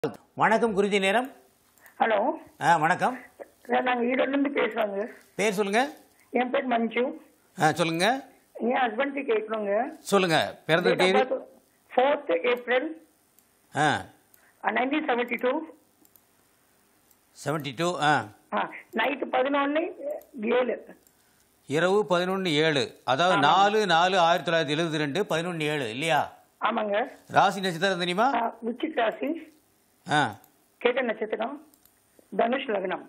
வணக்கம் குருஜி நேரம் ஹலோ ஆ வணக்கம் சார் நாங்கள் ஈரோட்லேருந்து பேசுகிறோங்க பேர் சொல்லுங்க என் பேர் மஞ்சு ஆ சொல்லுங்க என் ஹஸ்பண்ட்க்கு கேட்கணுங்க சொல்லுங்க பிறந்த தேதி ஃபோர்த் ஏப்ரல் ஆ nineteen seventy two seventy two ஆ நைட்டு பதினொன்று ஏழு இரவு பதினொன்று ஏழு அதாவது நாலு நாலு ஆயிரத்தி தொள்ளாயிரத்தி எழுபத்தி ரெண்டு பதினொன்று ஏழு இல்லையா ஆமாங்க ராசி நட்சத்திரம் தெரியுமா ஆ, விச்சிக் ராசி ஆ கேட்ட நட்சத்திரம் தனுஷ் லக்னம்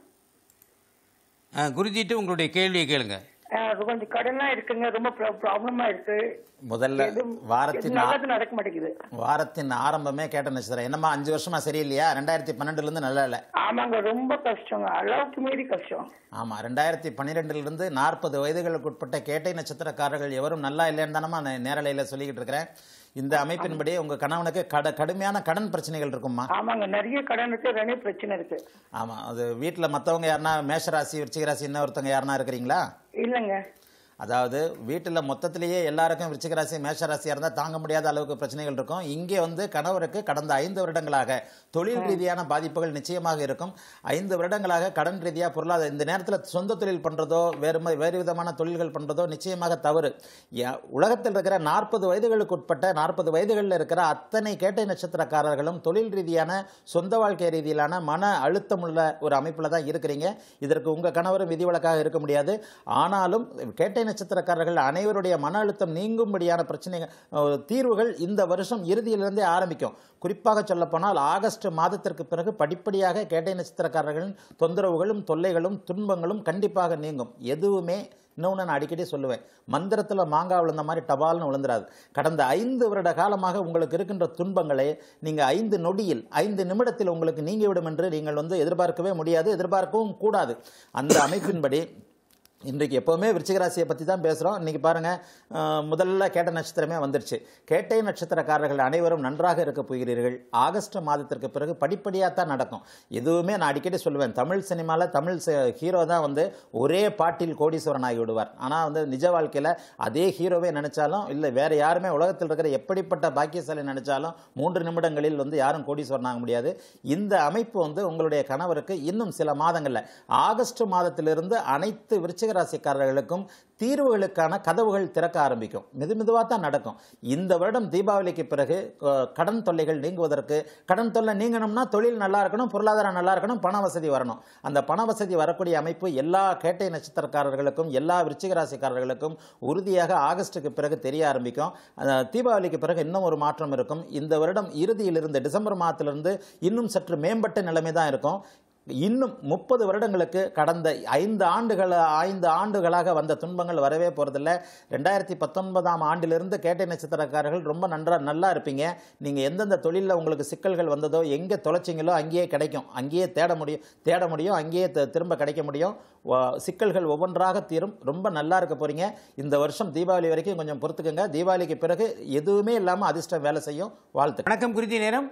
ஆ குருஜிட்டு உங்களுடைய கேள்வியை கேளுங்க ஆ, கொஞ்சம் கடனாக இருக்குங்க ரொம்ப ப்ராப்ளமாக இருக்கு முதல்ல எதுவும் வாரத்தின் ஆ- நல்லது நடக்க மாட்டேங்குது வாரத்தின் ஆரம்பமே கேட்ட நட்சத்திரம் என்னம்மா அஞ்சு வருஷமா சரியில்லையா ரெண்டாயிரத்தி பன்னெண்டுல இருந்து நல்லா இல்லை ஆமாங்க ரொம்ப கஷ்டங்க அளவுக்கு மீறி கஷ்டம் ஆமா ரெண்டாயிரத்தி பன்னிரெண்டுல இருந்து நாற்பது வயதுகளுக்கு உட்பட்ட கேட்டை நட்சத்திரக்காரர்கள் எவரும் நல்லா இல்லைன்னு தானமா நான் நேரலையில சொல்லிக்கிட்டு இருக்கிறேன் இந்த அமைப்பின்படி உங்க கணவனுக்கு கட கடுமையான கடன் பிரச்சனைகள் இருக்கும்மா ஆமாங்க நிறைய கடன் இருக்கு நிறைய பிரச்சனை இருக்கு ஆமா அது வீட்டுல மத்தவங்க யாருன்னா மேஷராசி விருச்சிகராசி இன்னொருத்தவங்க யாருன்னா இருக்கிறீங்களா இல்லைங்க அதாவது வீட்டில் மொத்தத்திலேயே எல்லாருக்கும் விருச்சிக ராசி மேஷ ராசியாக இருந்தால் தாங்க முடியாத அளவுக்கு பிரச்சனைகள் இருக்கும் இங்கே வந்து கணவருக்கு கடந்த ஐந்து வருடங்களாக தொழில் ரீதியான பாதிப்புகள் நிச்சயமாக இருக்கும் ஐந்து வருடங்களாக கடன் ரீதியாக பொருளாதார இந்த நேரத்தில் சொந்த தொழில் பண்ணுறதோ வேறு ம- வேறு விதமான தொழில்கள் பண்ணுறதோ நிச்சயமாக தவறு யா- உலகத்தில் இருக்கிற நாற்பது வயதுகளுக்கு உட்பட்ட நாற்பது வயதுகளில் இருக்கிற அத்தனை கேட்டை நட்சத்திரக்காரர்களும் தொழில் ரீதியான சொந்த வாழ்க்கை ரீதியிலான மன அழுத்தம் உள்ள ஒரு அமைப்பில் தான் இருக்கிறீங்க இதற்கு உங்கள் கணவரும் விதிவிலக்காக இருக்க முடியாது ஆனாலும் கேட்டை நட்சத்திரக்காரர்கள் அனைவருடைய மன அழுத்தம் நீங்கும்படியான பிரச்சனைகள் அஹ், தீர்வுகள் இந்த வருஷம் இறுதியிலிருந்தே ஆரம்பிக்கும் குறிப்பாக சொல்லப்போனால் ஆகஸ்ட் மாதத்திற்கு பிறகு படிப்படியாக கேட்டை நட்சத்திரக்காரர்களின் தொந்தரவுகளும் தொல்லைகளும் துன்பங்களும் கண்டிப்பாக நீங்கும் எதுவுமே இன்னொன்று நான் அடிக்கடி சொல்லுவேன் மந்திரத்தில் மாங்காய் விழுந்த மாதிரி டபால்னு விழுந்துராது கடந்த ஐந்து வருட காலமாக உங்களுக்கு இருக்கின்ற துன்பங்களை நீங்கள் ஐந்து நொடியில் ஐந்து நிமிடத்தில் உங்களுக்கு நீங்கிவிடும் என்று நீங்கள் வந்து எதிர்பார்க்கவே முடியாது எதிர்பார்க்கவும் கூடாது அந்த அமைப்பின்படி இன்றைக்கு எப்போவுமே விருச்சிக ராசியை பற்றி தான் பேசுகிறோம் இன்றைக்கி பாருங்கள் முதல்ல கேட்ட நட்சத்திரமே வந்துருச்சு கேட்டை நட்சத்திரக்காரர்கள் அனைவரும் நன்றாக இருக்க போகிறீர்கள் ஆகஸ்ட் மாதத்திற்கு பிறகு படிப்படியாக தான் நடக்கும் எதுவுமே நான் அடிக்கடி சொல்லுவேன் தமிழ் சினிமாவில் தமிழ் ஹீரோ தான் வந்து ஒரே பாட்டில் கோடீஸ்வரன் ஆகி விடுவார் ஆனால் வந்து நிஜ வாழ்க்கையில் அதே ஹீரோவே நினைச்சாலும் இல்லை வேற யாருமே உலகத்தில் இருக்கிற எப்படிப்பட்ட பாக்கியசாலி நினைச்சாலும் மூன்று நிமிடங்களில் வந்து யாரும் கோடீஸ்வரன் ஆக முடியாது இந்த அமைப்பு வந்து உங்களுடைய கணவருக்கு இன்னும் சில மாதங்களில் ஆகஸ்ட் மாதத்திலிருந்து அனைத்து விருச்சிக ராசிக்காரர்களுக்கும் தீர்வுகளுக்கான கதவுகள் திறக்க ஆரம்பிக்கும் மெது மெதுவாக தான் நடக்கும் இந்த வருடம் தீபாவளிக்கு பிறகு அஹ், கடன் தொல்லைகள் நீங்குவதற்கு கடன் தொல்லை நீங்கணும்னா தொழில் நல்லா இருக்கணும் பொருளாதாரம் நல்லா இருக்கணும் பண வசதி வரணும் அந்த பண வசதி வரக்கூடிய அமைப்பு எல்லா கேட்டை நட்சத்திரக்காரர்களுக்கும் எல்லா விருச்சிக ராசிக்காரர்களுக்கும் உறுதியாக ஆகஸ்ட்டுக்கு பிறகு தெரிய ஆரம்பிக்கும் அஹ், தீபாவளிக்கு பிறகு இன்னும் ஒரு மாற்றம் இருக்கும் இந்த வருடம் இறுதியிலிருந்து டிசம்பர் மாதத்திலிருந்து இன்னும் சற்று மேம்பட்ட நிலைமை தான் இருக்கும் இன்னும் முப்பது வருடங்களுக்கு கடந்த ஐந்து ஆண்டுகள் ஐந்து ஆண்டுகளாக வந்த துன்பங்கள் வரவே போகிறதில்ல ரெண்டாயிரத்தி பத்தொன்பதாம் ஆண்டிலிருந்து கேட்டை நட்சத்திரக்காரர்கள் ரொம்ப நன்றா நல்லா இருப்பீங்க நீங்கள் எந்தெந்த தொழிலில் உங்களுக்கு சிக்கல்கள் வந்ததோ எங்கே தொலைச்சிங்களோ அங்கேயே கிடைக்கும் அங்கேயே தேட முடியும் தேட முடியும் அங்கேயே தி- திரும்ப கிடைக்க முடியும் வ- சிக்கல்கள் ஒவ்வொன்றாக தீரும் ரொம்ப நல்லா இருக்க போறீங்க இந்த வருஷம் தீபாவளி வரைக்கும் கொஞ்சம் பொறுத்துக்குங்க தீபாவளிக்கு பிறகு எதுவுமே இல்லாமல் அதிர்ஷ்டம் வேலை செய்யும் வாழ்த்து வணக்கம் குருஜி நேரம்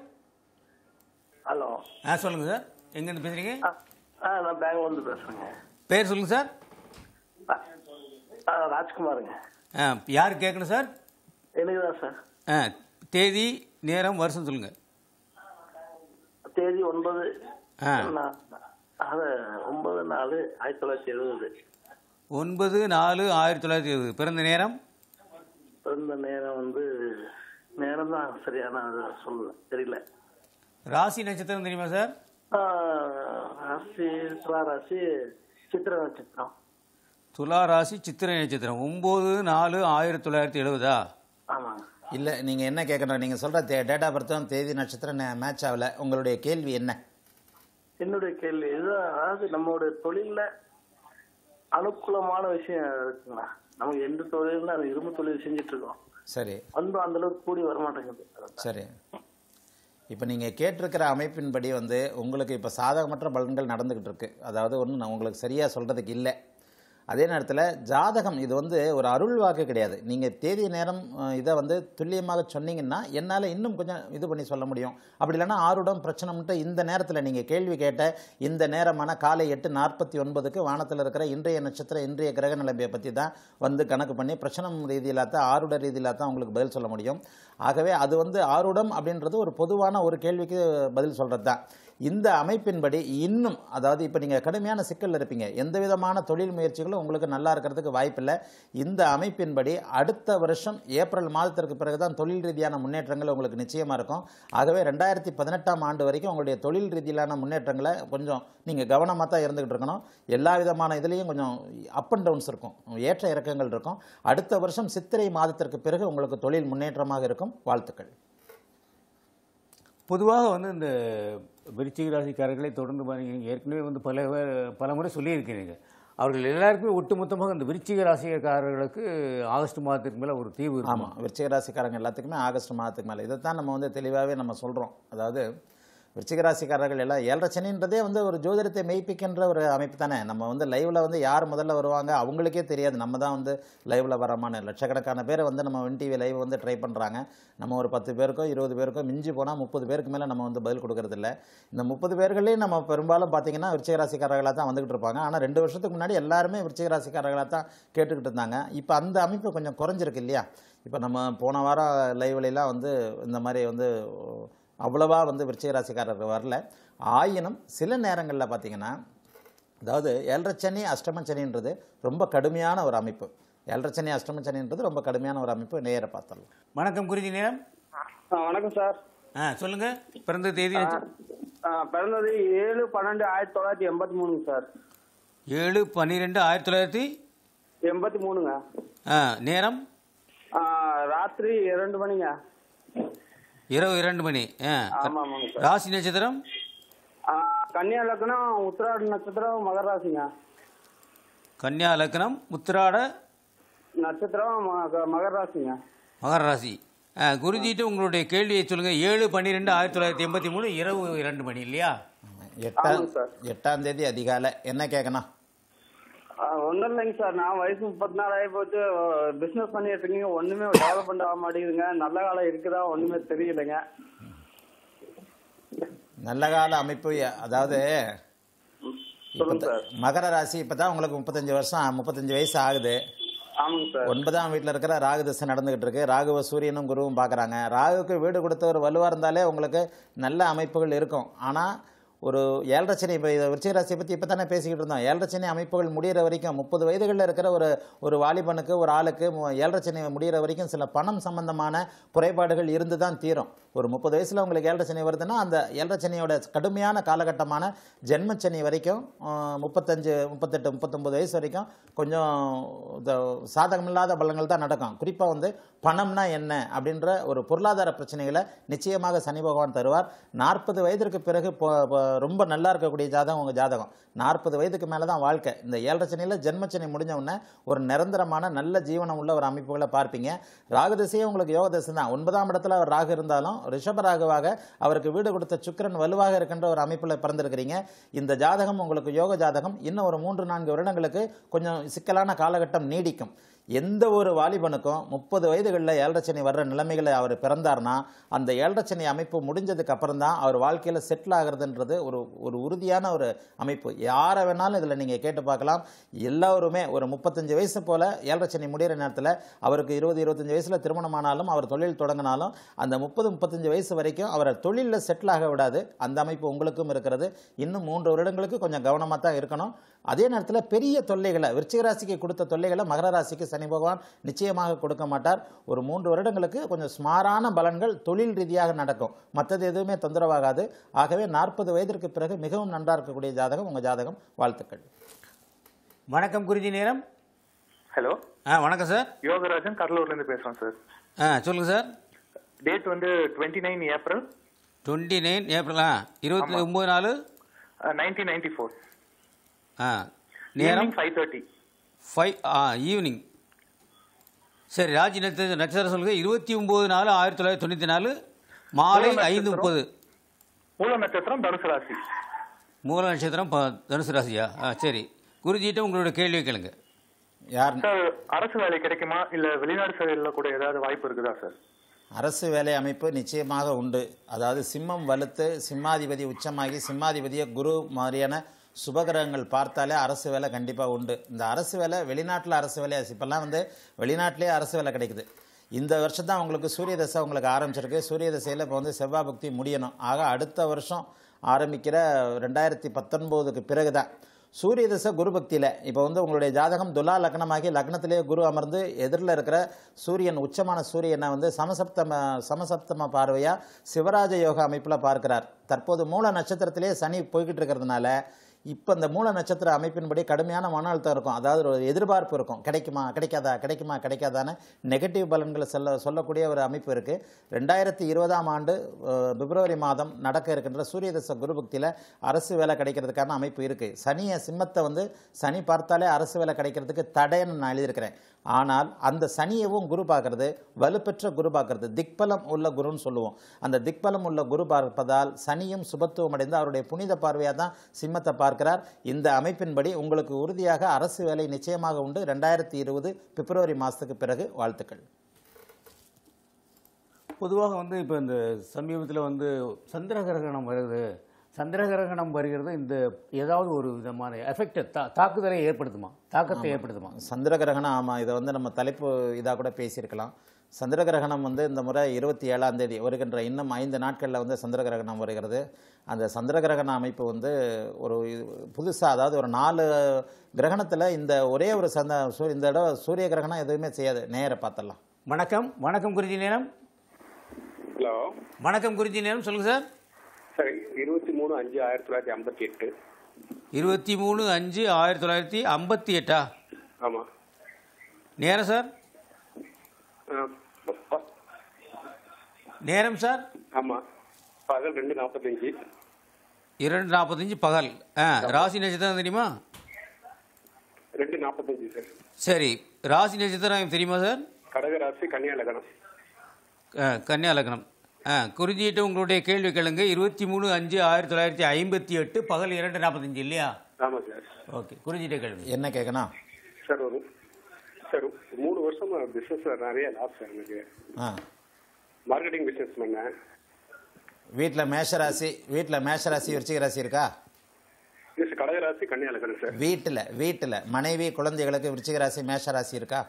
ஹலோ ஆ சொல்லுங்க சார் எங்கேருந்து பேசுறீங்க ஆ ஆ, நான் பெங்களூர்ந்து பேசுறேங்க பேர் சொல்லுங்க சார் ஆ, ஆ, ராஜ்குமாருங்க ஆ யார் கேட்கணும் சார் எனக்கு தான் சார் ஆ தேதி நேரம் வருஷம் சொல்லுங்க தேதி ஒன்பது ஆ. நா- அது ஒன்பது நாலு ஆயிரத்தி தொள்ளாயிரத்தி எழுபது ஒன்பது நாலு ஆயிரத்தி தொள்ளாயிரத்தி எழுபது பிறந்த நேரம் பிறந்த நேரம் வந்து நேரம் தான் சரியான அது சொல்ல தெரியல ராசி நட்சத்திரம் தெரியுமா சார் ஆ, ராசி துலா ராசி சித்திர நட்சத்திரம் துலா ராசி சித்திரை நட்சத்திரம் ஒம்பது நாலு ஆயிரத்தி தொள்ளாயிரத்தி எழுபதா ஆமாங்க இல்லை நீங்கள் என்ன கேட்கணும் நீங்கள் சொல்கிற டேட் ஆஃப் பர்த்தும் தேதி நட்சத்திரம் மேட்ச் ஆகல உங்களுடைய கேள்வி என்ன என்னுடைய கேள்வி இதுதான் அதாவது நம்மளுடைய தொழில்ல அனுகூலமான விஷயம் இருக்குங்களா நமக்கு எந்த தொழில்னா அந்த இரும்பு தொழில் செஞ்சுட்டு இருக்கோம் சரி வந்து அந்த அளவுக்கு கூடி வர மாட்டேங்குது சரி இப்போ நீங்கள் கேட்டிருக்கிற அமைப்பின்படி வந்து உங்களுக்கு இப்போ சாதகமற்ற பலன்கள் நடந்துக்கிட்டு இருக்கு அதாவது ஒன்றும் நான் உங்களுக்கு சரியாக சொல்கிறதுக்கு இல்லை அதே நேரத்தில் ஜாதகம் இது வந்து ஒரு அருள் வாக்கு கிடையாது நீங்கள் தேதி நேரம் அஹ், இதை வந்து துல்லியமாக சொன்னீங்கன்னா என்னால் இன்னும் கொஞ்சம் இது பண்ணி சொல்ல முடியும் அப்படி இல்லைன்னா ஆருடம் பிரச்சனை மட்டும் இந்த நேரத்தில் நீங்கள் கேள்வி கேட்ட இந்த நேரமான காலை எட்டு நாற்பத்தி ஒன்பதுக்கு வானத்தில் இருக்கிற இன்றைய நட்சத்திரம் இன்றைய கிரக நிலைமையை பற்றி தான் வந்து கணக்கு பண்ணி பிரச்சனை ரீதியில தான் ஆருட ரீதியில தான் உங்களுக்கு பதில் சொல்ல முடியும் ஆகவே அது வந்து ஆருடம் அப்படின்றது ஒரு பொதுவான ஒரு கேள்விக்கு பதில் சொல்கிறது தான் இந்த அமைப்பின்படி இன்னும் அதாவது இப்போ நீங்கள் கடுமையான சிக்கல்ல இருப்பீங்க எந்த விதமான தொழில் முயற்சிகளும் உங்களுக்கு நல்லா இருக்கிறதுக்கு வாய்ப்பில்லை இந்த அமைப்பின்படி அடுத்த வருஷம் ஏப்ரல் மாதத்திற்கு பிறகு தான் தொழில் ரீதியான முன்னேற்றங்கள் உங்களுக்கு நிச்சயமாக இருக்கும் ஆகவே ரெண்டாயிரத்தி பதினெட்டாம் ஆண்டு வரைக்கும் உங்களுடைய தொழில் ரீதியிலான முன்னேற்றங்களை கொஞ்சம் நீங்கள் கவனமாக தான் இருந்துகிட்டு இருக்கணும் எல்லா விதமான இதுலேயும் கொஞ்சம் அப் அண்ட் டவுன்ஸ் இருக்கும் ஏற்ற இறக்கங்கள் இருக்கும் அடுத்த வருஷம் சித்திரை மாதத்திற்கு பிறகு உங்களுக்கு தொழில் முன்னேற்றமாக இருக்கும் வாழ்த்துக்கள் பொதுவாக வந்து இந்த விருச்சிக ராசிக்காரர்களை தொடர்ந்து பாருங்க நீங்க ஏற்கனவே வந்து பல பேர் பல முறை சொல்லியிருக்கிறீங்க அவர்கள் எல்லாருக்குமே ஒட்டுமொத்தமாக இந்த விருச்சிக ராசிக்காரர்களுக்கு ஆகஸ்ட் மாதத்துக்கு மேலே ஒரு தீர்வு இருக்கும் ஆமாம் விருச்சிக ராசிக்காரங்க எல்லாத்துக்குமே ஆகஸ்ட் மாதத்துக்கு மேலே இதைத்தான் நம்ம வந்து தெளிவாகவே நம்ம சொல்கிறோம் அதாவது விருச்சிக ராசிக்காரர்கள் எல்லாம் ஏழரை சனின்றதே வந்து ஒரு ஜோதிடத்தை மெய்ப்பிக்கின்ற ஒரு அமைப்பு தானே நம்ம வந்து லைவ்ல வந்து யார் முதல்ல வருவாங்க அவங்களுக்கே தெரியாது நம்ம தான் வந்து லைவ்ல வரமான லட்சக்கணக்கான பேர் வந்து நம்ம வின் டிவி லைவ் வந்து ட்ரை பண்ணுறாங்க நம்ம ஒரு பத்து பேருக்கோ இருபது பேருக்கோ மிஞ்சி போனால் முப்பது பேருக்கு மேலே நம்ம வந்து பதில் கொடுக்கறது இல்ல இந்த முப்பது பேர்களையும் நம்ம பெரும்பாலும் பார்த்தீங்கன்னா விருச்சிக ராசிக்காரர்களாக தான் வந்துகிட்டு இருப்பாங்க ஆனால் ரெண்டு வருஷத்துக்கு முன்னாடி எல்லாருமே விருச்சிக ராசிக்காரர்களாக தான் கேட்டுக்கிட்டு இருந்தாங்க இப்போ அந்த அமைப்பு கொஞ்சம் குறைஞ்சிருக்கு இல்லையா இப்போ நம்ம போன வாரம் லைவ்லாம் வந்து இந்த மாதிரி வந்து அவ்வளவா வந்து விருச்சிக ராசிக்காரர்கள் வரல ஆயினும் சில நேரங்களில் பார்த்தீங்கன்னா அதாவது ஏழரை சனி அஷ்டம சனின்றது ரொம்ப கடுமையான ஒரு அமைப்பு ஏழரை சனி அஷ்டம சனின்றது ரொம்ப கடுமையான ஒரு அமைப்பு நேர பார்த்துடலாம் வணக்கம் குருஜி நேரம் ஆ, வணக்கம் சார் ஆ சொல்லுங்க பிறந்த தேதி ஆ, பிறந்தது ஏழு பன்னெண்டு ஆயிரத்தி தொள்ளாயிரத்தி எண்பத்தி மூணுங்க சார் ஏழு பன்னிரெண்டு ஆயிரத்தி தொள்ளாயிரத்தி எண்பத்தி மூணுங்க ஆ நேரம் ஆ, ராத்திரி இரண்டு மணிங்க இரவு இரண்டு மணி ஆ ஆமா ஆமாங்க சார் ராசி நட்சத்திரம் ஆ, கன்னியா லக்னம் உத்திராட நட்சத்திரம் மகர ராசிங்க கன்னியா லக்னம் உத்திராட நட்சத்திரம் மக- மகர ராசிங்க மகர ராசி ஆ, குருஜிட்டு உங்களுடைய கேள்வியை சொல்லுங்க ஏழு பன்னிரெண்டு ஆயிரத்தி தொள்ளாயிரத்தி எண்பத்தி மூணு இரவு இரண்டு மணி இல்லையா எட்டாம் ஆமாங்க சார். எட்டாம் தேதி அதிகாலை என்ன கேட்கணும் ஒன்றும் இல்லைங்க சார் நான் வயசு முப்பத்தி நாலு ஆகி போச்சு பிஸ்னஸ் பண்ணிட்டு இருக்கீங்க ஒண்ணுமே டெவலப்மெண்ட் ஆக மாட்டேங்குதுங்க நல்ல காலம் இருக்குதா ஒண்ணுமே தெரியலைங்க நல்ல கால அமைப்பு அதாவது இப்போ சொல்லுங்க சார் மகர ராசி இப்போ தான் உங்களுக்கு முப்பத்தஞ்சு வருஷம் முப்பத்தஞ்சு வயசு ஆகுது ஆமாங்க சார் ஒன்பதாம் வீட்டில் இருக்கிற ராகு திசை நடந்துகிட்டு இருக்கு ராகுவ சூரியனும் குருவும் பார்க்குறாங்க ராகுவுக்கு வீடு கொடுத்தவர் வலுவாக இருந்தாலே உங்களுக்கு நல்ல அமைப்புகள் இருக்கும் ஆனால் ஒரு ஏழரை சனி இப்போ இதை விருச்சிக ராசியை பற்றி இப்போ தானே பேசிக்கிட்டு இருந்தோம் ஏழரை சனி அமைப்புகள் முடிகிற வரைக்கும் முப்பது வயதுகளில் இருக்கிற ஒரு ஒரு வாலிபனுக்கு ஒரு ஆளுக்கு மு- ஏழரை சனி முடிகிற வரைக்கும் சில பணம் சம்பந்தமான குறைபாடுகள் இருந்து தான் தீரும் ஒரு முப்பது வயசில் உங்களுக்கு ஏழரை சனி வருதுன்னா அந்த ஏழரை சனியோட கடுமையான காலகட்டமான ஜென்மச்சனி வரைக்கும் ஆஹ், முப்பத்தஞ்சு முப்பத்தெட்டு முப்பத்தொம்பது வயசு வரைக்கும் கொஞ்சம் இந்த சாதகமில்லாத பலங்கள் தான் நடக்கும் குறிப்பாக வந்து பணம்னா என்ன அப்படின்ற ஒரு பொருளாதார பிரச்சனைகளை நிச்சயமாக சனி பகவான் தருவார் நாற்பது வயதிற்கு பிறகு பொ- பொ- ரொம்ப நல்லா இருக்கக்கூடிய ஜாதகம் உங்கள் ஜாதகம் நாற்பது வயதுக்கு மேலே தான் வாழ்க்கை இந்த ஏழரை சனியில் ஜென்மச்சனி முடிஞ்ச உடனே ஒரு நிரந்தரமான நல்ல ஜீவனம் உள்ள ஒரு அமைப்புகளை பார்ப்பீங்க ராகு திசையே உங்களுக்கு யோக திசை தான் ஒன்பதாம் இடத்துல அவர் ராகு இருந்தாலும் ரிஷப ராகுவாக அவருக்கு வீடு கொடுத்த சுக்கிரன் வலுவாக இருக்கின்ற ஒரு அமைப்பில் பிறந்திருக்கிறீங்க இந்த ஜாதகம் உங்களுக்கு யோக ஜாதகம் இன்னும் ஒரு மூன்று நான்கு வருடங்களுக்கு கொஞ்சம் சிக்கலான காலகட்டம் நீடிக்கும் எந்த ஒரு வாலிபனுக்கும் முப்பது வயதுகளில் ஏழரச்சனி வர்ற நிலைமைகளை அவர் பிறந்தார்னா அந்த ஏழரச்சனி அமைப்பு முடிஞ்சதுக்கு அப்புறம் தான் அவர் வாழ்க்கையில் செட்டில் ஆகிறதுன்றது ஒரு ஒரு உறுதியான ஒரு அமைப்பு யாரை வேணாலும் இதில் நீங்கள் கேட்டு பார்க்கலாம் எல்லோருமே ஒரு முப்பத்தஞ்சு வயசு போல் ஏழரச்சனி முடிகிற நேரத்தில் அவருக்கு இருபது இருபத்தஞ்சு வயசில் திருமணமானாலும் அவர் தொழில் தொடங்கினாலும் அந்த முப்பது முப்பத்தஞ்சு வயசு வரைக்கும் அவரை தொழிலில் செட்டில் ஆக விடாது அந்த அமைப்பு உங்களுக்கும் இருக்கிறது இன்னும் மூன்று வருடங்களுக்கு கொஞ்சம் கவனமாக தான் இருக்கணும் அதே நேரத்தில் பெரிய தொல்லைகளை விருச்சிக ராசிக்கு கொடுத்த தொல்லைகளை மகர ராசிக்கு சனி பகவான் நிச்சயமாக கொடுக்க மாட்டார் ஒரு மூன்று வருடங்களுக்கு கொஞ்சம் ஸ்மாரான பலன்கள் தொழில் ரீதியாக நடக்கும் மற்றது எதுவுமே தொந்தரவாகாது ஆகவே நாற்பது வயதிற்கு பிறகு மிகவும் நன்றாக இருக்கக்கூடிய ஜாதகம் உங்கள் ஜாதகம் வாழ்த்துக்கள் வணக்கம் குருஜி நேரம் ஹலோ ஆ வணக்கம் சார் யோகராஜன் கடலூர்ல இருந்து பேசுறோம் சார் ஆ சொல்லுங்கள் சார் டேட் வந்து twenty nine April twenty nine April ஆ இருபத்தி ஒம்பது நாலு நைன்டீன் நைன்டி ஃபோர் ஆ நேரம் ஈவினிங் ஃபைவ் தேர்ட்டி ஃபைவ் ஆ ஈவினிங் சரி ராஜி நட்சத்திர நட்சத்திரம் சொல்லுங்க இருபத்தி ஒம்பது நாலு ஆயிரத்தி தொள்ளாயிரத்தி தொண்ணூற்றி நாலு மாலை மூல ஐந்து நட்சத்திரம். முப்பது மூல நட்சத்திரம் தனுசு ராசி மூல நட்சத்திரம் ப- தனுசு ராசியா ஆ சரி குருஜிட்ட உங்களோட கேள்வி கேளுங்க யார் சார் அரசு வேலை கிடைக்குமா இல்ல வெளிநாடு செயலில் கூட ஏதாவது வாய்ப்பு இருக்குதா சார் அரசு வேலை அமைப்பு நிச்சயமாக உண்டு அதாவது சிம்மம் வலுத்து சிம்மாதிபதி உச்சமாகி சிம்மாதிபதியை குரு மாதிரியான சுபகிரகங்கள் பார்த்தாலே அரசு வேலை கண்டிப்பாக உண்டு இந்த அரசு வேலை வெளிநாட்டில் அரசு வேலை இப்போல்லாம் வந்து வெளிநாட்டிலே அரசு வேலை கிடைக்குது இந்த வருஷம் தான் உங்களுக்கு சூரிய தசை உங்களுக்கு ஆரம்பிச்சிருக்கு சூரிய தசையில் இப்போ வந்து செவ்வாய் பக்தி முடியணும் ஆக அடுத்த வருஷம் ஆரம்பிக்கிற ரெண்டாயிரத்தி பத்தொன்பதுக்கு பிறகு தான் சூரிய தசை குரு பக்தியில் இப்போ வந்து உங்களுடைய ஜாதகம் துலா லக்னமாகி லக்னத்திலேயே குரு அமர்ந்து எதிரில் இருக்கிற சூரியன் உச்சமான சூரியனை வந்து சமசப்தம சமசப்தம பார்வையாக சிவராஜ யோகா அமைப்பில் பார்க்கிறார் தற்போது மூல நட்சத்திரத்திலே சனி போய்கிட்டு இருக்கிறதுனால இப்போ இந்த மூல நட்சத்திர அமைப்பின்படி கடுமையான மன அழுத்தம் இருக்கும் அதாவது ஒரு எதிர்பார்ப்பு இருக்கும் கிடைக்குமா கிடைக்காதா கிடைக்குமா கிடைக்காதான்னு நெகட்டிவ் பலன்களை சொல்ல சொல்லக்கூடிய ஒரு அமைப்பு இருக்குது ரெண்டாயிரத்தி இருபதாம் ஆண்டு அஹ், பிப்ரவரி மாதம் நடக்க இருக்கின்ற சூரிய தசை குரு பக்தியில் அரசு வேலை கிடைக்கிறதுக்கான அமைப்பு இருக்குது சனியை சிம்மத்தை வந்து சனி பார்த்தாலே அரசு வேலை கிடைக்கிறதுக்கு தடைன்னு நான் எழுதியிருக்கிறேன் ஆனால் அந்த சனியவும் குரு பார்க்கறது வலுப்பெற்ற குரு பார்க்கறது திக்பலம் உள்ள குருன்னு சொல்லுவோம் அந்த திக்பலம் உள்ள குரு பார்ப்பதால் சனியும் சுபத்துவம் அடைந்து அவருடைய புனித பார்வையாக தான் சிம்மத்தை பார்க்கிறார் இந்த அமைப்பின்படி உங்களுக்கு உறுதியாக அரசு வேலை நிச்சயமாக உண்டு ரெண்டாயிரத்தி இருபது பிப்ரவரி மாதத்துக்கு பிறகு வாழ்த்துக்கள் பொதுவாக வந்து இப்போ இந்த சமீபத்தில் வந்து சந்திர கிரகணம் வருது சந்திர கிரகணம் வருகிறது இந்த ஏதாவது ஒரு விதமான எஃபெக்டை தா தாக்குதலை ஏற்படுத்துமா தாக்கத்தை ஏற்படுத்துமா சந்திர கிரகணம் ஆமாம் இதை வந்து நம்ம தலைப்பு இதாக கூட பேசியிருக்கலாம் சந்திர கிரகணம் வந்து இந்த முறை இருபத்தி ஏழாம் தேதி வருகின்ற இன்னும் ஐந்து நாட்களில் வந்து சந்திர கிரகணம் வருகிறது அந்த சந்திர கிரகண அமைப்பு வந்து ஒரு புதுசாக அதாவது ஒரு நாலு கிரகணத்தில் இந்த ஒரே ஒரு சந்த சூ- இந்த இடம் சூரிய கிரகணம் எதுவுமே செய்யாது நேர பார்த்தலாம் வணக்கம் வணக்கம் குறிஞ்சி நேரம் ஹலோ வணக்கம் குறிஞ்சி நேரம் சொல்லுங்கள் சார் சார் இருபத்தி மூணு அஞ்சு ஆயிரத்தி தொள்ளாயிரத்தி ஐம்பத்தி எட்டு இருபத்தி மூணு அஞ்சு ஆயிரத்தி தொள்ளாயிரத்தி ஐம்பத்தி எட்டா ஆமாம் நேரம் சார் நேரம் சார் ஆமாம் பகல் ரெண்டு நாற்பத்தஞ்சு இரண்டு நாற்பத்தஞ்சு பகல் ஆ ராசி நட்சத்திரம் தெரியுமா ரெண்டு நாற்பத்தஞ்சு சார் சரி ராசி நட்சத்திரம் தெரியுமா சார் கடகராசி கன்னியா லக்னம் ஆ, கன்னியா லக்னம் ஆ குறிஞ்சிட்டு உங்களுடைய கேள்வி கேளுங்க இருபத்தி மூணு அஞ்சு ஆயிரத்தி தொள்ளாயிரத்தி ஐம்பத்தி எட்டு பகல் இரண்டு நாற்பத்தஞ்சு இல்லையா ஆமாம் சார் ஓகே குறிஞ்சிட்ட கேள்வி என்ன கேட்கணும் சார் ஒரு சார் மூணு வருஷமா பிஸ்னஸ்ல நிறைய லாஸ் சார் எனக்கு ஆ மார்க்கெட்டிங் பிஸ்னஸ் பண்ணேன் வீட்டில் மேஷராசி வீட்டில் மேஷராசி விருச்சிக ராசி இருக்கா இது கடகராசி கன்னியா லக்னம் சார் வீட்டில் வீட்டில் மனைவி குழந்தைகளுக்கு விருச்சிக ராசி மேஷராசி இருக்கா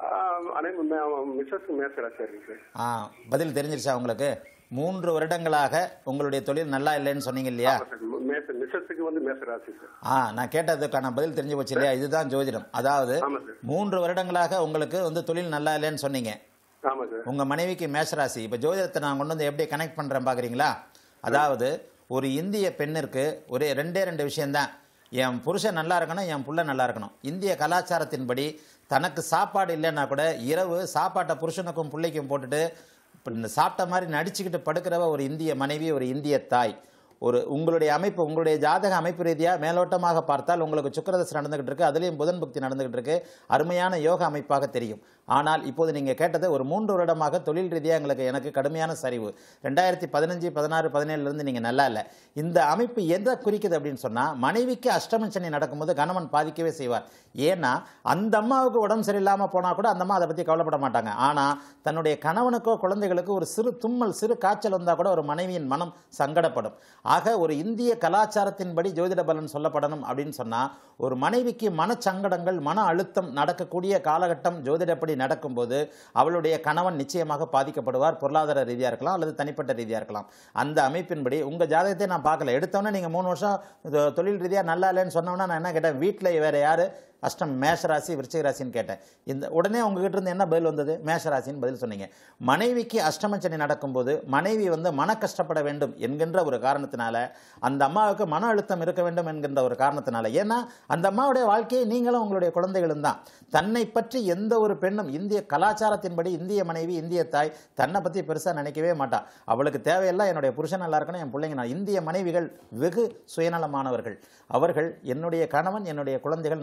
அனைவரும் மிஸ்ஸஸ்க்கு மேசரா சார் இருக்கு சார் ஆ பதில் தெரிஞ்சிருச்சா உங்களுக்கு மூன்று வருடங்களாக உங்களுடைய தொழில் நல்லா இல்லைன்னு சொன்னீங்க இல்லையா ஆமாம் சார் மேச மிஸ்ஸஸுக்கு வந்து மேசராசி சார் ஆ நான் கேட்டதுக்கான பதில் தெரிஞ்சு போச்சு இல்லையா இதுதான் ஜோதிடம் அதாவது ஆமா சார். மூன்று வருடங்களாக உங்களுக்கு வந்து தொழில் நல்லா இல்லைன்னு சொன்னீங்க ஆமாம் சார் உங்க மனைவிக்கு மேஷராசி இப்போ ஜோதிடத்தை நான் கொண்டு வந்து எப்படி கனெக்ட் பண்றேன் பாக்குறீங்களா அதாவது ஒரு இந்திய பெண்ணிற்கு ஒரே ரெண்டே ரெண்டு விஷயம்தான் என் புருஷன் நல்லா இருக்கணும் என் புள்ள நல்லா இருக்கணும் இந்திய கலாச்சாரத்தின்படி தனக்கு சாப்பாடு இல்லைன்னா கூட இரவு சாப்பாட்டை புருஷனுக்கும் பிள்ளைக்கும் போட்டுட்டு இப்ப இந்த சாப்பிட்ட மாதிரி நடிச்சுக்கிட்டு படுக்கிறவ ஒரு இந்திய மனைவி ஒரு இந்திய தாய் ஒரு உங்களுடைய அமைப்பு உங்களுடைய ஜாதக அமைப்பு ரீதியாக மேலோட்டமாக பார்த்தால் உங்களுக்கு சுக்கிரதசை நடந்துகிட்டு இருக்கு அதுலேயும் புதன் பக்தி நடந்துகிட்டு இருக்கு அருமையான யோக அமைப்பாக தெரியும் ஆனால் இப்போது நீங்கள் கேட்டது ஒரு மூன்று வருடமாக தொழில் ரீதியாக எங்களுக்கு எனக்கு கடுமையான சரிவு ரெண்டாயிரத்தி பதினஞ்சு பதினாறு பதினேழுலேருந்து நீங்கள் நல்லா இல்லை இந்த அமைப்பு எதை குறிக்குது அப்படின்னு சொன்னால் மனைவிக்கு அஷ்டம சனி நடக்கும்போது கணவன் பாதிக்கவே செய்வார் ஏன்னா அந்த அம்மாவுக்கு உடம்பு சரியில்லாமல் போனால் கூட அந்த அம்மா அதை பற்றி கவலைப்பட மாட்டாங்க ஆனால் தன்னுடைய கணவனுக்கோ குழந்தைகளுக்கோ ஒரு சிறு தும்மல் சிறு காய்ச்சல் வந்தால் கூட ஒரு மனைவியின் மனம் சங்கடப்படும் ஆக ஒரு இந்திய கலாச்சாரத்தின்படி ஜோதிட பலன் சொல்லப்படணும் அப்படின்னு சொன்னால் ஒரு மனைவிக்கு மனச்சங்கடங்கள் மன அழுத்தம் நடக்கக்கூடிய காலகட்டம் ஜோதிடப்படி நடக்கும்போது அவளுடைய கணவன் நிச்சயமாக பாதிக்கப்படுவார் பொருளாதார ரீதியாக இருக்கலாம் அல்லது தனிப்பட்ட ரீதியாக இருக்கலாம் அந்த அமைப்பின்படி உங்கள் ஜாதகத்தை நான் பார்க்கல எடுத்தோன்னே நீங்கள் மூணு வருஷம் இது தொழில் ரீதியாக நல்லா இல்லைன்னு சொன்னோன்னா நான் என்ன கேட்டேன் வீட்டில் வேறு யார் அஷ்டம் மேஷராசி விருச்சிக ராசின்னு கேட்டேன் இந்த உடனே உங்ககிட்ட இருந்து என்ன பதில் வந்தது மேஷராசின்னு பதில் சொன்னீங்க மனைவிக்கு அஷ்டமச்சனி நடக்கும்போது மனைவி வந்து மன கஷ்டப்பட வேண்டும் என்கின்ற ஒரு காரணத்தினால அந்த அம்மாவுக்கு மன அழுத்தம் இருக்க வேண்டும் என்கின்ற ஒரு காரணத்தினால ஏன்னா அந்த அம்மாவுடைய வாழ்க்கையை நீங்களும் உங்களுடைய குழந்தைகளும் தான் தன்னை பற்றி எந்த ஒரு பெண்ணும் இந்திய கலாச்சாரத்தின்படி இந்திய மனைவி இந்திய தாய் தன்னை பற்றி பெருசாக நினைக்கவே மாட்டா அவளுக்கு தேவையெல்லாம் என்னுடைய புருஷன் நல்லா இருக்கணும் என் பிள்ளைங்க நான் இந்திய மனைவிகள் வெகு சுயநலமானவர்கள் அவர்கள் என்னுடைய கணவன் என்னுடைய குழந்தைகள் நன்றாக இருக்க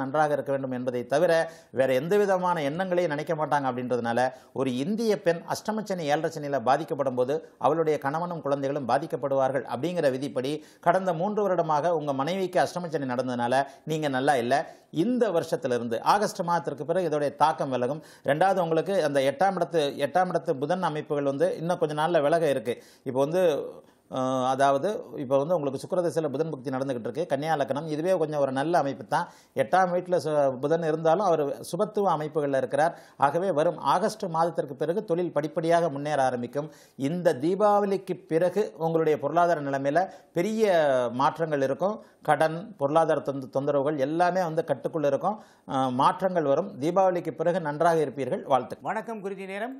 இருக்க வேண்டும் என்பதை தவிர வேற எந்த விதமான எண்ணங்களையும் நினைக்க மாட்டாங்க அப்படின்றதுனால ஒரு இந்திய பெண் அஷ்டமச்சனி ஏழரை சனியில் பாதிக்கப்படும் போது அவளுடைய கணவனும் குழந்தைகளும் பாதிக்கப்படுவார்கள் அப்படிங்கிற விதிப்படி கடந்த மூன்று வருடமாக உங்க மனைவிக்கு அஷ்டமச்சனி நடந்ததுனால நீங்க நல்லா இல்லை இந்த வருஷத்திலிருந்து ஆகஸ்ட் மாதத்திற்கு பிறகு இதோடைய தாக்கம் விலகும் ரெண்டாவது உங்களுக்கு அந்த எட்டாம் இடத்து எட்டாம் இடத்து புதன் அமைப்புகள் வந்து இன்னும் கொஞ்ச நாள்ல விலக இருக்கு இப்போ வந்து அஹ், அதாவது இப்போ வந்து உங்களுக்கு சுக்கிரதசையில் புதன் பக்தி நடந்துகிட்டு இருக்கு கன்னியா லக்னம் இதுவே கொஞ்சம் ஒரு நல்ல அமைப்பு தான் எட்டாம் வீட்டில் புதன் இருந்தாலும் அவர் சுபத்துவ அமைப்புகளில் இருக்கிறார் ஆகவே வரும் ஆகஸ்ட் மாதத்திற்கு பிறகு தொழில் படிப்படியாக முன்னேற ஆரம்பிக்கும் இந்த தீபாவளிக்கு பிறகு உங்களுடைய பொருளாதார நிலைமையில பெரிய மாற்றங்கள் இருக்கும் கடன் பொருளாதார தொந்த தொந்தரவுகள் எல்லாமே வந்து கட்டுக்குள்ள இருக்கும் அஹ், மாற்றங்கள் வரும் தீபாவளிக்கு பிறகு நன்றாக இருப்பீர்கள் வாழ்த்து வணக்கம் குருஜி நேரம்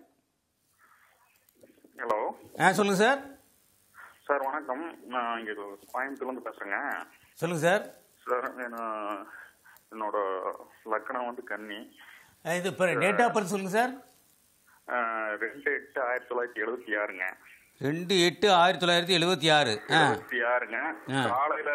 ஹலோ ஆ சொல்லுங்கள் சார் சார் வணக்கம் நான் இங்கே கோயம்புத்தூர்லேருந்து பேசுகிறேங்க சொல்லுங்கள் சார் சார் நான் என்னோட லக்கணம் வந்து கன்னி ஆ, இது இப்போ டேட் ஆஃப் பர்த் சொல்லுங்கள் சார் அஹ், ரெண்டு எட்டு ஆயிரத்தி தொள்ளாயிரத்தி எழுபத்தி ஆறுங்க ரெண்டு எட்டு ஆயிரத்தி தொள்ளாயிரத்தி எழுபத்தி ஆறு ஆ எழுபத்தி ஆறுங்க ஆ. காலையில்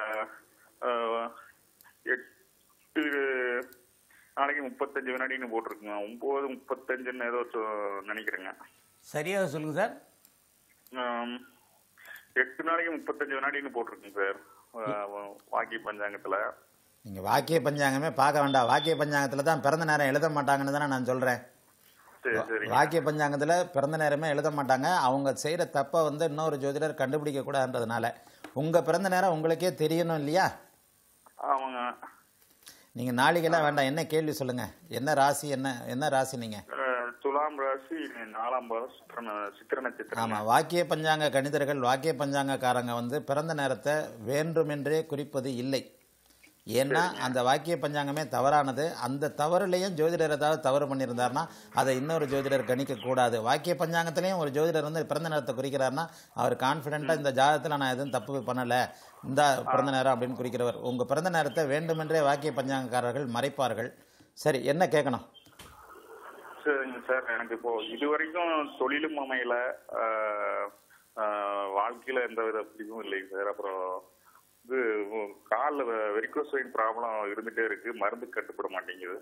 எட்டு நாளைக்கு முப்பத்தஞ்சு வினாடின்னு போட்டிருக்குங்க ஒம்பது முப்பத்தஞ்சுன்னு ஏதோ சொ- நினைக்கிறேங்க சரியாக சொல்லுங்கள் சார் ஆம், எட்டு நாளைக்கு முப்பத்தஞ்சு வினாடின்னு போட்டிருக்குங்க சார் அஹ், வாக்கி பஞ்சாங்கத்தில் நீங்கள் வாக்கிய பஞ்சாங்கமே பார்க்க வேண்டாம் வாக்கிய பஞ்சாங்கத்தில் தான் பிறந்த நேரம் எழுத மாட்டாங்கன்னு தானே நான் சொல்கிறேன் சரி சரி வாக்கிய பஞ்சாங்கத்தில் பிறந்த நேரமே எழுத மாட்டாங்க அவங்க செய்கிற தப்பை வந்து இன்னொரு ஜோதிடர் கண்டுபிடிக்க கூடாதுன்றதுனால உங்கள் பிறந்த நேரம் உங்களுக்கே தெரியணும் இல்லையா ஆமாங்க நீங்கள் நாளைக்கெல்லாம் வேண்டாம் என்ன கேள்வி சொல்லுங்கள் என்ன ராசி என்ன என்ன ராசி நீங்கள் அஹ், துலாம் ராசி நாலாம் பாதம் சித்திர சித்திர நட்சத்திரம் ஆமாம் வாக்கிய பஞ்சாங்க கணிதர்கள் வாக்கிய பஞ்சாங்கக்காரங்க வந்து பிறந்த நேரத்தை வேண்டுமென்றே குறிப்பது இல்லை ஏன்னா அந்த வாக்கிய பஞ்சாங்கமே தவறானது அந்த தவறுலையும் ஜோதிடர் ஏதாவது தவறு பண்ணியிருந்தாருன்னா அதை இன்னொரு ஜோதிடர் கணிக்க கூடாது வாக்கிய பஞ்சாங்கத்திலையும் ஒரு ஜோதிடர் வந்து பிறந்த நேரத்தை குறிக்கிறாருன்னா அவர் கான்ஃபிடென்ட்டாக இந்த ஜாதகத்தில் நான் எதுவும் தப்பு பண்ணலை இந்த பிறந்த நேரம் அப்படின்னு குறிக்கிறவர் உங்கள் பிறந்த நேரத்தை வேண்டுமென்றே வாக்கிய பஞ்சாங்கக்காரர்கள் மறைப்பார்கள் சரி என்ன கேட்கணும் சரிங்க சார் எனக்கு இப்போ இது வரைக்கும் தொழிலும் அமையல அஹ், அஹ், வாழ்க்கையில எந்த வித பிடிவும் இல்லைங்க சார் அப்புறம் இது காலில் வெரிகோஸ் வெயின் ப்ராப்ளம் இருந்துட்டே இருக்கு மருந்து கட்டுப்பட மாட்டேங்குது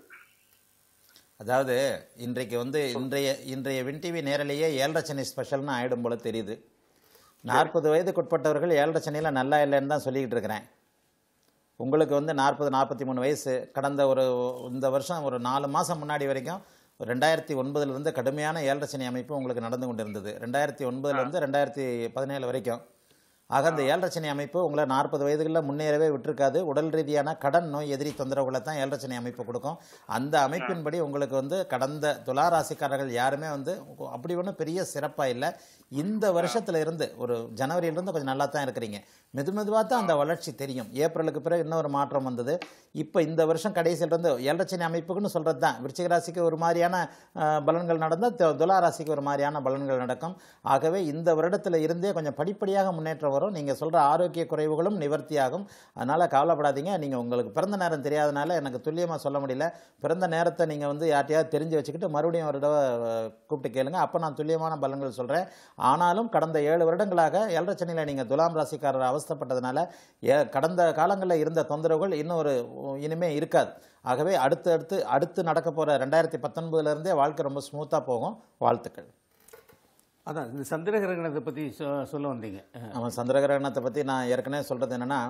அதாவது இன்றைக்கு வந்து இன்றைய இன்றைய வின் டிவி நேரலையே ஏழரை சனி ஸ்பெஷல்னு ஆயிடும் போல தெரியுது நாற்பது வயதுக்குட்பட்டவர்கள் ஏழரை சனியில் நல்லா இல்லைன்னு தான் சொல்லிக்கிட்டு இருக்கிறேன் உங்களுக்கு வந்து நாற்பது நாற்பத்தி மூணு வயசு கடந்த ஒரு இந்த வருஷம் ஒரு நாலு மாதம் முன்னாடி வரைக்கும் ரெண்டாயிரத்தி ஒன்பதுலேருந்து கடுமையான ஏழரை சனி அமைப்பு உங்களுக்கு நடந்து கொண்டிருந்தது ரெண்டாயிரத்தி ஒன்பதுலேருந்து ரெண்டாயிரத்தி பதினேழு வரைக்கும் ஆக அந்த ஏழரை சனி அமைப்பு உங்களை நாற்பது வயதுகளில் முன்னேறவே விட்டிருக்காது உடல் ரீதியான கடன் நோய் எதிரி தொந்தரவுகளை தான் ஏழரை சனி அமைப்பு கொடுக்கும் அந்த அமைப்பின்படி உங்களுக்கு வந்து கடந்த துலா ராசிக்காரர்கள் யாருமே வந்து அப்படி ஒன்றும் பெரிய சிறப்பாக இல்லை இந்த வருஷத்துல இருந்து ஒரு ஜனவரியிலிருந்து கொஞ்சம் நல்லா தான் இருக்கிறீங்க மெது மெதுவாக தான் அந்த வளர்ச்சி தெரியும் ஏப்ரலுக்கு பிறகு இன்னொரு மாற்றம் வந்தது இப்போ இந்த வருஷம் கடைசியிலிருந்து ஏழரச்சனி அமைப்புக்குன்னு சொல்கிறது தான் விருச்சிக ராசிக்கு ஒரு மாதிரியான அஹ், பலன்கள் நடந்தால் து- துலா ராசிக்கு ஒரு மாதிரியான பலன்கள் நடக்கும் ஆகவே இந்த வருடத்தில் இருந்தே கொஞ்சம் படிப்படியாக முன்னேற்றம் வரும் நீங்கள் சொல்கிற ஆரோக்கிய குறைவுகளும் நிவர்த்தியாகும் அதனால் கவலைப்படாதீங்க நீங்கள் உங்களுக்கு பிறந்த நேரம் தெரியாதனால எனக்கு துல்லியமாக சொல்ல முடியல பிறந்த நேரத்தை நீங்கள் வந்து யார்ட்டையாவது தெரிஞ்சு வச்சுக்கிட்டு மறுபடியும் ஒரு தடவை அஹ், கூப்பிட்டு கேளுங்க அப்போ நான் துல்லியமான பலன்கள் சொல்கிறேன் ஆனாலும் கடந்த ஏழு வருடங்களாக ஏழரச்சனியில் நீங்கள் துலாம் ராசிக்காரர் அவஸ்தைப்பட்டதுனால ஏ கடந்த காலங்களில் இருந்த தொந்தரவுகள் இன்னும் ஒரு இனிமே இருக்காது ஆகவே அடுத்து அடுத்து அடுத்து நடக்க போகிற ரெண்டாயிரத்தி பத்தொன்பதுலேருந்தே வாழ்க்கை ரொம்ப ஸ்மூத்தாக போகும் வாழ்த்துக்கள் அதான் இந்த சந்திர கிரகணத்தை பற்றி சொல்ல வந்தீங்க அஹ். அவன் சந்திர கிரகணத்தை பற்றி நான் ஏற்கனவே சொல்கிறது என்னென்னா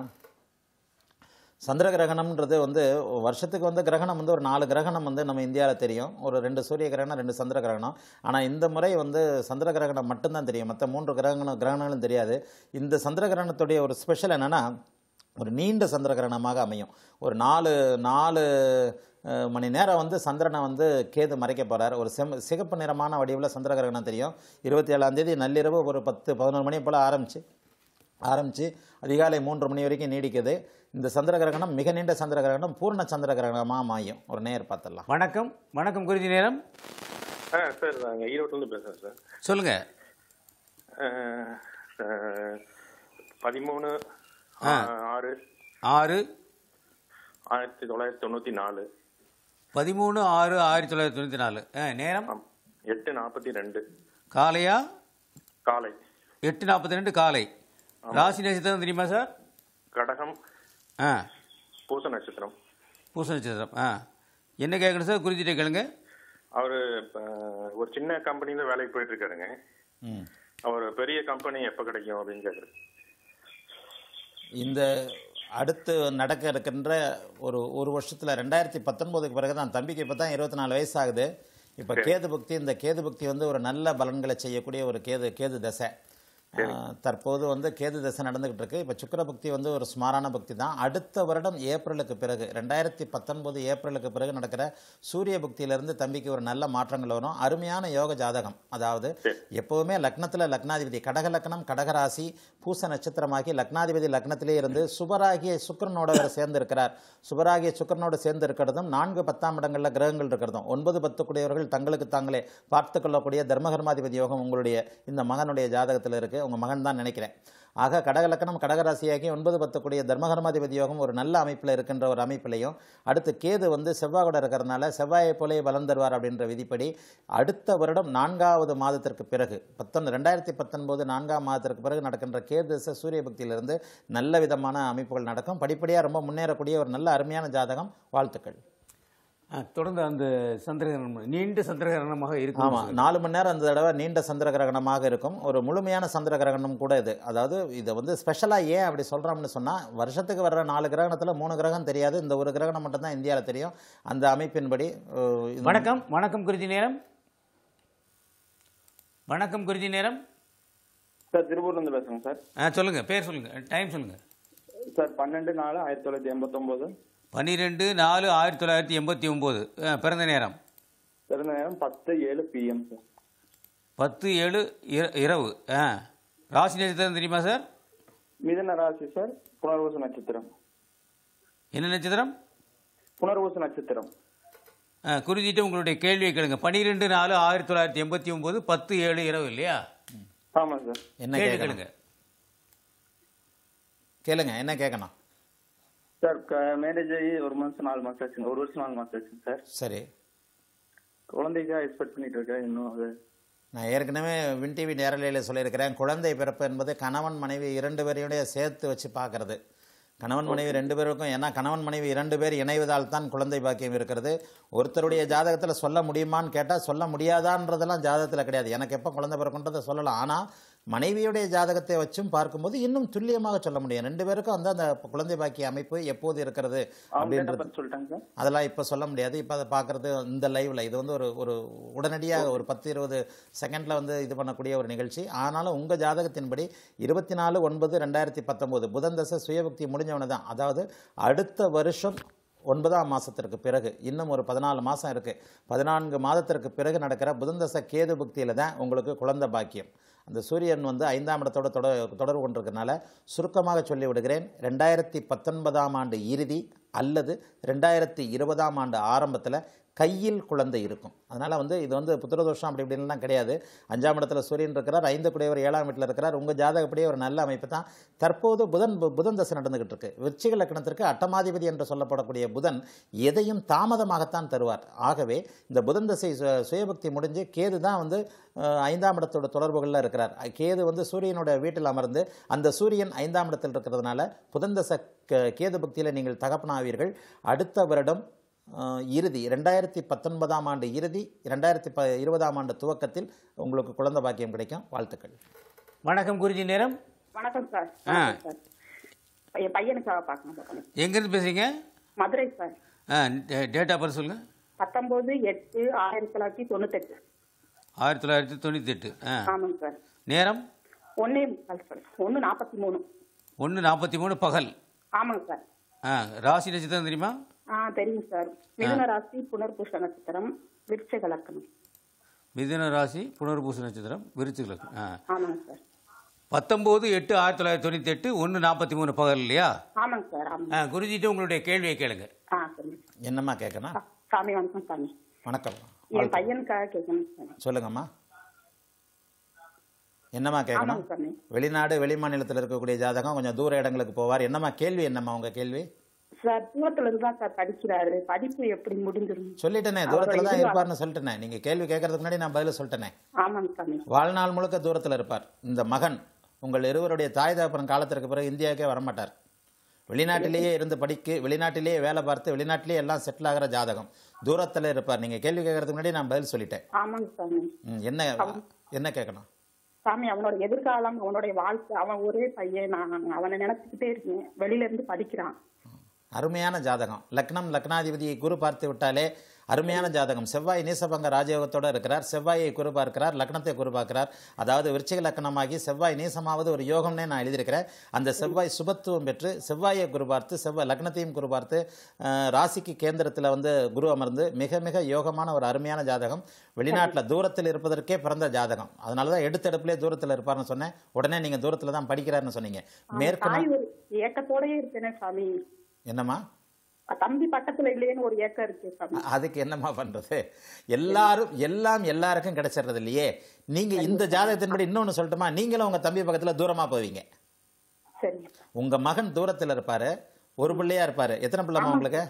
சந்திர கிரகணம்ன்றது வந்து வருஷத்துக்கு வந்து கிரகணம் வந்து ஒரு நாலு கிரகணம் வந்து நம்ம இந்தியாவில் தெரியும் ஒரு ரெண்டு சூரிய கிரகணம் ரெண்டு சந்திர கிரகணம் ஆனால் இந்த முறை வந்து சந்திர கிரகணம் மட்டும்தான் தெரியும் மற்ற மூன்று கிரகணம் கிரகணங்களும் தெரியாது இந்த சந்திர கிரகணத்துடைய ஒரு ஸ்பெஷல் என்னென்னா ஒரு நீண்ட சந்திர கிரகணமாக அமையும் ஒரு நாலு நாலு அஹ், மணி நேரம் வந்து சந்திரனை வந்து கேது மறைக்க போகிறார் ஒரு செம் சிகப்பு நிறமான வடிவில் சந்திர கிரகணம் தெரியும் இருபத்தி ஏழாம் தேதி நள்ளிரவு ஒரு பத்து பதினொரு மணி போல் ஆரம்பிச்சு ஆரம்பித்து அதிகாலை மூன்று மணி வரைக்கும் நீடிக்குது இந்த சந்திர கிரகணம் மிக நீண்ட சந்திர கிரகணம் பூர்ண சந்திர கிரகணமாக மாயும் ஒரு நேர் பார்த்துடலாம் வணக்கம் வணக்கம் குருஜி நேரம் ஆ சார் நாங்கள் ஈரோட்டிலேருந்து பேசுகிறேன் சார் சொல்லுங்க அஹ், அஹ், பதிமூணு ஆ. ஆறு ஆறு ஆயிரத்தி தொள்ளாயிரத்தி தொண்ணூற்றி நாலு பதிமூணு ஆறு ஆயிரத்தி தொள்ளாயிரத்தி தொண்ணூற்றி நாலு ஆ, நேரம் ஆம். எட்டு நாற்பத்தி ரெண்டு காலையா காலை எட்டு நாற்பத்தி ரெண்டு காலை ராசி நட்சத்திரம் தெரியுமா சார் கடகம் ஆ பூச நட்சத்திரம் பூச நட்சத்திரம் ஆ என்ன கேட்கணும் சார் குறிச்சிட்டே கேளுங்க அவரு இப்ப ஒரு சின்ன கம்பெனில வேலைக்கு போயிட்டு இருக்காருங்க ம் அவர் பெரிய கம்பெனி எப்ப கிடைக்கும் அப்படின்னு கேக்குறாரு இந்த அடுத்து நடக்க இருக்கின்ற ஒரு ஒரு வருஷத்தில் ரெண்டாயிரத்தி பத்தொன்பதுக்கு பிறகு தான் தம்பிக்கு இப்போ தான் இருபத்தி நாலு வயசு ஆகுது இப்போ கேது பக்தி இந்த கேது பக்தி வந்து ஒரு நல்ல பலன்களை செய்யக்கூடிய ஒரு கேது கேது தசை ஆஹ், தற்போது வந்து கேது தசை நடந்துகிட்டு இருக்கு இப்போ சுக்கிர பக்தி வந்து ஒரு சுமாரான பக்தி தான் அடுத்த வருடம் ஏப்ரலுக்கு பிறகு ரெண்டாயிரத்தி பத்தொன்பது ஏப்ரலுக்கு பிறகு நடக்கிற சூரிய பக்தியிலிருந்து தம்பிக்கு ஒரு நல்ல மாற்றங்கள் வரும் அருமையான யோக ஜாதகம் அதாவது எப்பவுமே லக்னத்துல லக்னாதிபதி கடக லக்னம் கடகராசி பூச நட்சத்திரமாகி லக்னாதிபதி லக்னத்திலே இருந்து சுபராகிய சுக்கிரனோட வேற சேர்ந்து இருக்கிறார் சுபராகிய சுக்கிரனோட சேர்ந்து இருக்கிறதும் நான்கு பத்தாம் இடங்கள்ல கிரகங்கள் இருக்கிறதும் ஒன்பது பத்து கூடியவர்கள் தங்களுக்கு தாங்களே பார்த்து கொள்ளக்கூடிய தர்மகர்மாதிபதி யோகம் உங்களுடைய இந்த மகனுடைய ஜாதகத்தில் இருக்கு உங்க மகன் தான் நினைக்கிறேன் ஆக கடக லக்கணம் கடகராசியாகி ஒன்பது பத்துக்குடிய தர்மகர்மாதிபதி யோகம் ஒரு நல்ல அமைப்பில் இருக்கின்ற ஒரு அமைப்பிலையும் அடுத்து கேது வந்து செவ்வாய் கூட இருக்கிறதுனால செவ்வாயை போலே பலம் தருவார் அப்படின்ற விதிப்படி அடுத்த வருடம் நான்காவது மாதத்திற்கு பிறகு பத்தொன்று ரெண்டாயிரத்தி பத்தொன்பது நான்காம் மாதத்திற்கு பிறகு நடக்கின்ற கேது தசை சூரிய பக்தியிலிருந்து நல்ல விதமான அமைப்புகள் நடக்கும் படிப்படியாக ரொம்ப முன்னேறக்கூடிய ஒரு நல்ல அருமையான ஜாதகம் வாழ்த்துக்கள் ஆ, தொடர்ந்து அந்த சந்திரகிரகணம் நீண்ட சந்திரகிரகணமாக இருக்கும் ஆமாம் நாலு மணி நேரம் அந்த தடவை நீண்ட சந்திர கிரகணமாக இருக்கும் ஒரு முழுமையான சந்திர கிரகணம் கூட இது அதாவது இதை வந்து ஸ்பெஷலாக ஏன் அப்படி சொல்கிறோம்னு சொன்னால் வருஷத்துக்கு வர்ற நாலு கிரகணத்தில் மூணு கிரகம் தெரியாது இந்த ஒரு கிரகணம் மட்டும்தான் இந்தியாவில் தெரியும் அந்த அமைப்பின்படி அஹ், இது- வணக்கம் வணக்கம் குறிச்சி நேரம் வணக்கம் குறிச்சி நேரம் சார் திருப்பூர்லேருந்து பேசுகிறேன் சார் ஆ சொல்லுங்க பேர் சொல்லுங்க டைம் சொல்லுங்க சார் பன்னெண்டு நாலு ஆயிரத்தி தொள்ளாயிரத்தி எண்பத்தொம்போது பன்னிரெண்டு நாலு ஆயிரத்தி தொள்ளாயிரத்தி எண்பத்தி ஒம்பது பிறந்த நேரம் பிறந்த நேரம் பத்து ஏழு பிஎம் சார் பத்து ஏழு இர- இரவு ஆ ராசி நட்சத்திரம் தெரியுமா சார் மிதன ராசி சார் புனர்வசு நட்சத்திரம் என்ன நட்சத்திரம் புனர்வசு நட்சத்திரம் ஆ, குறிஞ்சிட்டு உங்களுடைய கேள்வியை கேளுங்க பன்னிரெண்டு நாலு ஆயிரத்தி தொள்ளாயிரத்தி எண்பத்தி ஒம்பது பத்து ஏழு இரவு இல்லையா ஆமாம் சார் என்ன கேள்வி கேட்கணும் கேளுங்க கேளுங்க என்ன கேட்கணும் சார் மேரேஜ் ஆகி ஒரு மாதம் நாலு மாதம் ஆச்சுங்க ஒரு வருஷம் நாலு மாதம் ஆச்சுங்க சார் சரி குழந்தைக்காக எக்ஸ்பெக்ட் பண்ணிட்டு இருக்கேன் இன்னும் அது நான் ஏற்கனவே வின் டிவி நேரலையில் சொல்லியிருக்கிறேன் குழந்தை பிறப்பு என்பது கணவன் மனைவி இரண்டு பேரையுடைய சேர்த்து வச்சு பார்க்கறது கணவன் மனைவி ரெண்டு பேருக்கும் ஏன்னா கணவன் மனைவி இரண்டு பேர் இணைவதால் தான் குழந்தை பாக்கியம் இருக்கிறது ஒருத்தருடைய ஜாதகத்தில் சொல்ல முடியுமான்னு கேட்டால் சொல்ல முடியாதான்றதெல்லாம் ஜாதகத்தில் கிடையாது எனக்கு எப்போ குழந்தை பிறக்குன்றதை சொல்லலாம் ஆனால் மனைவியுடைய ஜாதகத்தை வச்சும் பார்க்கும்போது இன்னும் துல்லியமாக சொல்ல முடியும் ரெண்டு பேருக்கும் வந்து அந்த குழந்தை பாக்கிய அமைப்பு எப்போது இருக்கிறது அவங்க என்ன அப்படின்றது பண்ண சொல்லிட்டாங்க சார் அதெல்லாம் இப்போ சொல்ல முடியாது இப்போ அதை பார்க்குறது இந்த லைவில் இது வந்து ஒரு ஒரு உடனடியாக ஒரு பத்து இருபது செகண்டில் வந்து இது பண்ணக்கூடிய ஒரு நிகழ்ச்சி ஆனாலும் உங்கள் ஜாதகத்தின்படி இருபத்தி நாலு ஒன்பது ரெண்டாயிரத்தி பத்தொம்போது புதன் தசை சுயபக்தி முடிஞ்சவன தான் அதாவது அடுத்த வருஷம் ஒன்பதாம் மாதத்திற்கு பிறகு இன்னும் ஒரு பதினாலு மாதம் இருக்குது பதினான்கு மாதத்திற்கு பிறகு நடக்கிற புதன் தசை கேது பக்தியில் தான் உங்களுக்கு குழந்தை பாக்கியம் அந்த சூரியன் வந்து ஐந்தாம் இடத்தோட தொடர் தொடர்பு கொண்டிருக்கனால சுருக்கமாக சொல்லி விடுகிறேன் ரெண்டாயிரத்தி பத்தொன்பதாம் ஆண்டு இறுதி அல்லது ரெண்டாயிரத்தி இருபதாம் ஆண்டு ஆரம்பத்தில் கையில் குழந்தை இருக்கும் அதனால் வந்து இது வந்து புத்திரதோஷம் அப்படி இப்படின்லாம் கிடையாது அஞ்சாம் இடத்துல சூரியன் இருக்கிறார் ஐந்து குடையவர் ஏழாம் வீட்டில் இருக்கிறார் உங்கள் ஜாதகப்படியே ஒரு நல்ல அமைப்பு தான் தற்போது புதன் பு- புதன் தசை நடந்துகிட்டு இருக்கு விருச்சிக லக்கணத்திற்கு அட்டமாதிபதி என்று சொல்லப்படக்கூடிய புதன் எதையும் தாமதமாகத்தான் தருவார் ஆகவே இந்த புதன் தசை சு- சுயபக்தி முடிஞ்சு கேது தான் வந்து அஹ், ஐந்தாம் இடத்தோட தொடர்புகளில் இருக்கிறார் அஹ், கேது வந்து சூரியனோட வீட்டில் அமர்ந்து அந்த சூரியன் ஐந்தாம் இடத்தில் இருக்கிறதுனால புதன் தசை கே- கேது பக்தியில் நீங்கள் தகப்பனாவீர்கள் அடுத்த வருடம் அஹ், இறுதி ரெண்டாயிரத்தி பத்தொன்பதாம் ஆண்டு இறுதி ரெண்டாயிரத்தி ப இருபதாம் ஆண்டு துவக்கத்தில் உங்களுக்கு குழந்தை பாக்கியம் கிடைக்கும் வாழ்த்துக்கள் வணக்கம் குறிஞ்சி நேரம் வணக்கம் சார் ஆ. வணக்கம் சார் என் பையனுக்காக பார்க்கணும் சார் எங்கேருந்து பேசுறீங்க மதுரை சார் ஆ டேட் ஆஃப் பர்த் சொல்லுங்கள் பத்தொன்பது எட்டு ஆயிரத்தி தொள்ளாயிரத்தி தொண்ணூத்தெட்டு ஆயிரத்தி தொள்ளாயிரத்தி தொண்ணூற்றி எட்டு ஆ ஆமாங்க சார் நேரம் ஒன்னே முக்கால் சார் ஒன்று நாற்பத்தி மூணு ஒன்று நாற்பத்தி மூணு பகல் ஆமாங்க சார் ஆ ராசி நட்சத்திரம் தெரியுமா ஆ தெரியும் சார் மிதுன ராசி புனர்பூஷ நட்சத்திரம் விருச்சக லக்கணம் மிதுன ராசி புனர்பூச நட்சத்திரம் விருச்சிக லக்னம் ஆ ஆமாங்க சார் பத்தொம்போது எட்டு ஆயிரத்தி தொள்ளாயிரத்தி தொண்ணூற்றி எட்டு ஒன்று நாற்பத்தி மூணு பகல் இல்லையா ஆமாங்க சார் ஆமாங்க ஆ குருஜிட்டு உங்களுடைய கேள்வியை கேளுங்க ஆ சரிங்க என்னம்மா கேட்கணும் சா- சாமி வணக்கம் சாமி வணக்கம் என் பையனுக்காக கேட்கணும் சார் சொல்லுங்கம்மா என்னம்மா கேட்கணும் ஆமாங்க சாமி வெளிநாடு வெளி மாநிலத்தில் இருக்கக்கூடிய ஜாதகம் கொஞ்சம் தூர இடங்களுக்கு போவார் என்னம்மா கேள்வி என்னம்மா உங்க கேள்வி சார் தூரத்துல இருந்து தான் சார் படிக்கிறாரு படிப்பு எப்படி முடிஞ்சிரும் சொல்லிட்டேனே அவரோட தூரத்தில் தான் எதிர்காலம். இருப்பார்னு சொல்லிட்டேனே நீங்க கேள்வி கேட்கறதுக்கு முன்னாடி நான் பதில் சொல்லிட்டேனே ஆமாங்க சாமி வாழ்நாள் முழுக்க தூரத்தில் இருப்பார் இந்த மகன் உங்கள் இருவருடைய தாய் தகப்பன் காலத்திற்கு பிறகு இந்தியாவுக்கே வரமாட்டார் வெளிநாட்டிலேயே இருந்து படிக்க வெளிநாட்டிலேயே வேலை பார்த்து வெளிநாட்டிலேயே எல்லாம் செட்டில் ஆகிற ஜாதகம் தூரத்தில் இருப்பார் நீங்கள் கேள்வி கேட்கறதுக்கு முன்னாடி நான் பதில் சொல்லிட்டேன் ஆமாங்க சாமி ம், என்ன என்ன கேட்கணும் சாமி அவனோட எதிர்காலம் அவனுடைய வாழ்க்கை அவன் ஒரே பையன் நான் அவனை நினைச்சுக்கிட்டே இருக்கேன் வெளியில இருந்து படிக்கிறான் அருமையான ஜாதகம் லக்னம் லக்னாதிபதியை குரு பார்த்து விட்டாலே அருமையான ஜாதகம் செவ்வாய் நீசபங்க ராஜயோகத்தோட இருக்கிறார் செவ்வாயை குரு பார்க்கிறார் லக்னத்தை குரு பார்க்கிறார் அதாவது விருச்சிக லக்னமாகி செவ்வாய் நீசமாவது ஒரு யோகம்னே நான் எழுதியிருக்கிறேன் அந்த செவ்வாய் சுபத்துவம் பெற்று செவ்வாயை குரு பார்த்து செவ்வாய் லக்னத்தையும் குரு பார்த்து அஹ், ராசிக்கு கேந்திரத்தில் வந்து குரு அமர்ந்து மிக மிக யோகமான ஒரு அருமையான ஜாதகம் வெளிநாட்டில் தூரத்தில் இருப்பதற்கே பிறந்த ஜாதகம் அதனால தான் எடுத்தெடுப்புலேயே தூரத்தில் இருப்பார்னு சொன்னேன் உடனே நீங்கள் தூரத்தில் தான் படிக்கிறாருன்னு சொன்னீங்க மேற்கு தாய் ஒரு ஏக்கத்தோடயே இருப்பேனே சாமி என்னம்மா தம்பி பக்கத்துல இல்லையேன்னு ஒரு ஏக்கம் இருக்கு சாமி அதுக்கு என்னம்மா பண்றது எல்லாரும் எல்லாம் எல்லாருக்கும் கிடைச்சிடுறது இல்லையே நீங்க இந்த ஜாதகத்தின்படி இன்னொன்னு சொல்லட்டுமா நீங்களும் உங்க தம்பி பக்கத்துல தூரமா போவீங்க சரிங்க உங்க மகன் தூரத்துல இருப்பாரு ஒரு பிள்ளையா இருப்பாரு எத்தனை பிள்ளைமா உங்களுக்கு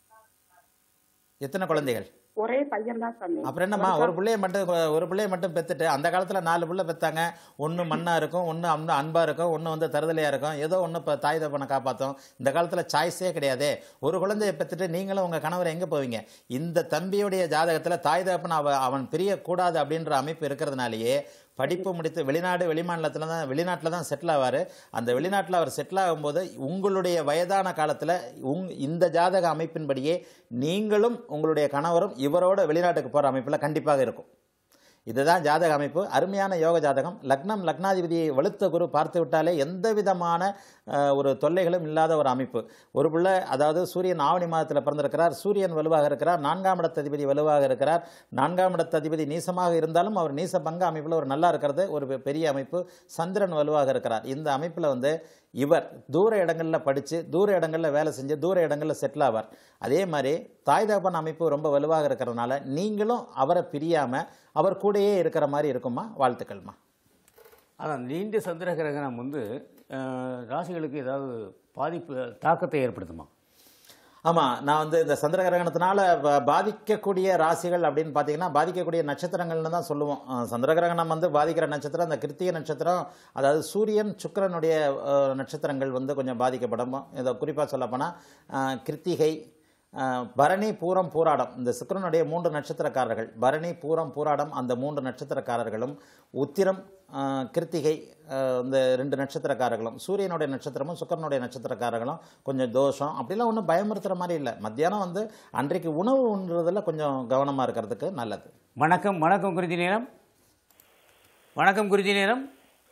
எத்தனை குழந்தைகள் ஒரே பையன் தான் சாமி அப்புறம் என்னம்மா ஒரு பிள்ளைய மட்டும் ஒரு பிள்ளைய மட்டும் பெத்துட்டு அந்த காலத்துல நாலு பிள்ளை பெத்தாங்க ஒன்று மண்ணா இருக்கும் ஒன்று அண்ணு அன்பா இருக்கும் ஒன்று வந்து தருதலையா இருக்கும் ஏதோ ஒன்று இப்போ தாய் தப்பனை காப்பாற்றும் இந்த காலத்துல சாய்ஸே கிடையாதே ஒரு குழந்தைய பெத்துட்டு நீங்களும் உங்க கணவர் எங்க போவீங்க இந்த தம்பியுடைய ஜாதகத்துல தாய் தகப்பன் அவ அவன் பிரியக்கூடாது அப்படின்ற அமைப்பு இருக்கிறதுனாலயே படிப்பு முடித்து வெளிநாடு வெளிமாநிலத்தில் தான் வெளிநாட்டில் தான் செட்டில் ஆவார் அந்த வெளிநாட்டில் அவர் செட்டில் ஆகும்போது உங்களுடைய வயதான காலத்தில் உங் இந்த ஜாதக அமைப்பின்படியே நீங்களும் உங்களுடைய கணவரும் இவரோட வெளிநாட்டுக்கு போகிற அமைப்பில் கண்டிப்பாக இருக்கும் இதுதான் ஜாதக அமைப்பு அருமையான யோக ஜாதகம் லக்னம் லக்னாதிபதியை வலுத்த குரு பார்த்து விட்டாலே எந்த விதமான அஹ், ஒரு தொல்லைகளும் இல்லாத ஒரு அமைப்பு ஒரு பிள்ளை அதாவது சூரியன் ஆவணி மாதத்தில் பிறந்திருக்கிறார் சூரியன் வலுவாக இருக்கிறார் நான்காம் இடத்ததிபதி வலுவாக இருக்கிறார் நான்காம் இடத்ததிபதி நீசமாக இருந்தாலும் அவர் நீச பங்க அமைப்பில் ஒரு நல்லா இருக்கிறது ஒரு பெ- பெரிய அமைப்பு சந்திரன் வலுவாக இருக்கிறார் இந்த அமைப்பில் வந்து இவர் தூர இடங்களில் படித்து தூர இடங்களில் வேலை செஞ்சு தூர இடங்களில் செட்டில் ஆவார் அதே மாதிரி தாய் தகப்பன் அமைப்பு ரொம்ப வலுவாக இருக்கிறதுனால நீங்களும் அவரை பிரியாமல் அவர் கூடயே இருக்கிற மாதிரி இருக்குமா வாழ்த்துக்கள்மா ஆனால் நீண்ட சந்திர கிரகணம் வந்து அஹ், ராசிகளுக்கு ஏதாவது பாதிப்பு தாக்கத்தை ஏற்படுத்துமா ஆமாம் நான் வந்து இந்த சந்திர கிரகணத்தினால ப- பாதிக்கக்கூடிய ராசிகள் அப்படின்னு பார்த்தீங்கன்னா பாதிக்கக்கூடிய நட்சத்திரங்கள்னு தான் சொல்லுவோம் அஹ் சந்திர கிரகணம் வந்து பாதிக்கிற நட்சத்திரம் அந்த கிருத்திக நட்சத்திரம் அதாவது சூரியன் சுக்கிரனுடைய அஹ், நட்சத்திரங்கள் வந்து கொஞ்சம் பாதிக்கப்படும் இதை குறிப்பாக சொல்லப்போனால் கிருத்திகை அஹ், பரணி பூரம் பூராடம் இந்த சுக்கிரனுடைய மூன்று நட்சத்திரக்காரர்கள் பரணி பூரம் பூராடம் அந்த மூன்று நட்சத்திரக்காரர்களும் உத்திரம் அஹ், கிருத்திகை அஹ், இந்த ரெண்டு நட்சத்திரக்காரர்களும் சூரியனுடைய நட்சத்திரமும் சுக்கிரனுடைய நட்சத்திரக்காரர்களும் கொஞ்சம் தோஷம் அப்படிலாம் ஒன்றும் பயமுறுத்துற மாதிரி இல்லை மத்தியானம் வந்து அன்றைக்கு உணவு உண்றதுல கொஞ்சம் கவனமாக இருக்கிறதுக்கு நல்லது வணக்கம் வணக்கம் குருஜி நேரம் வணக்கம் குருஜி நேரம்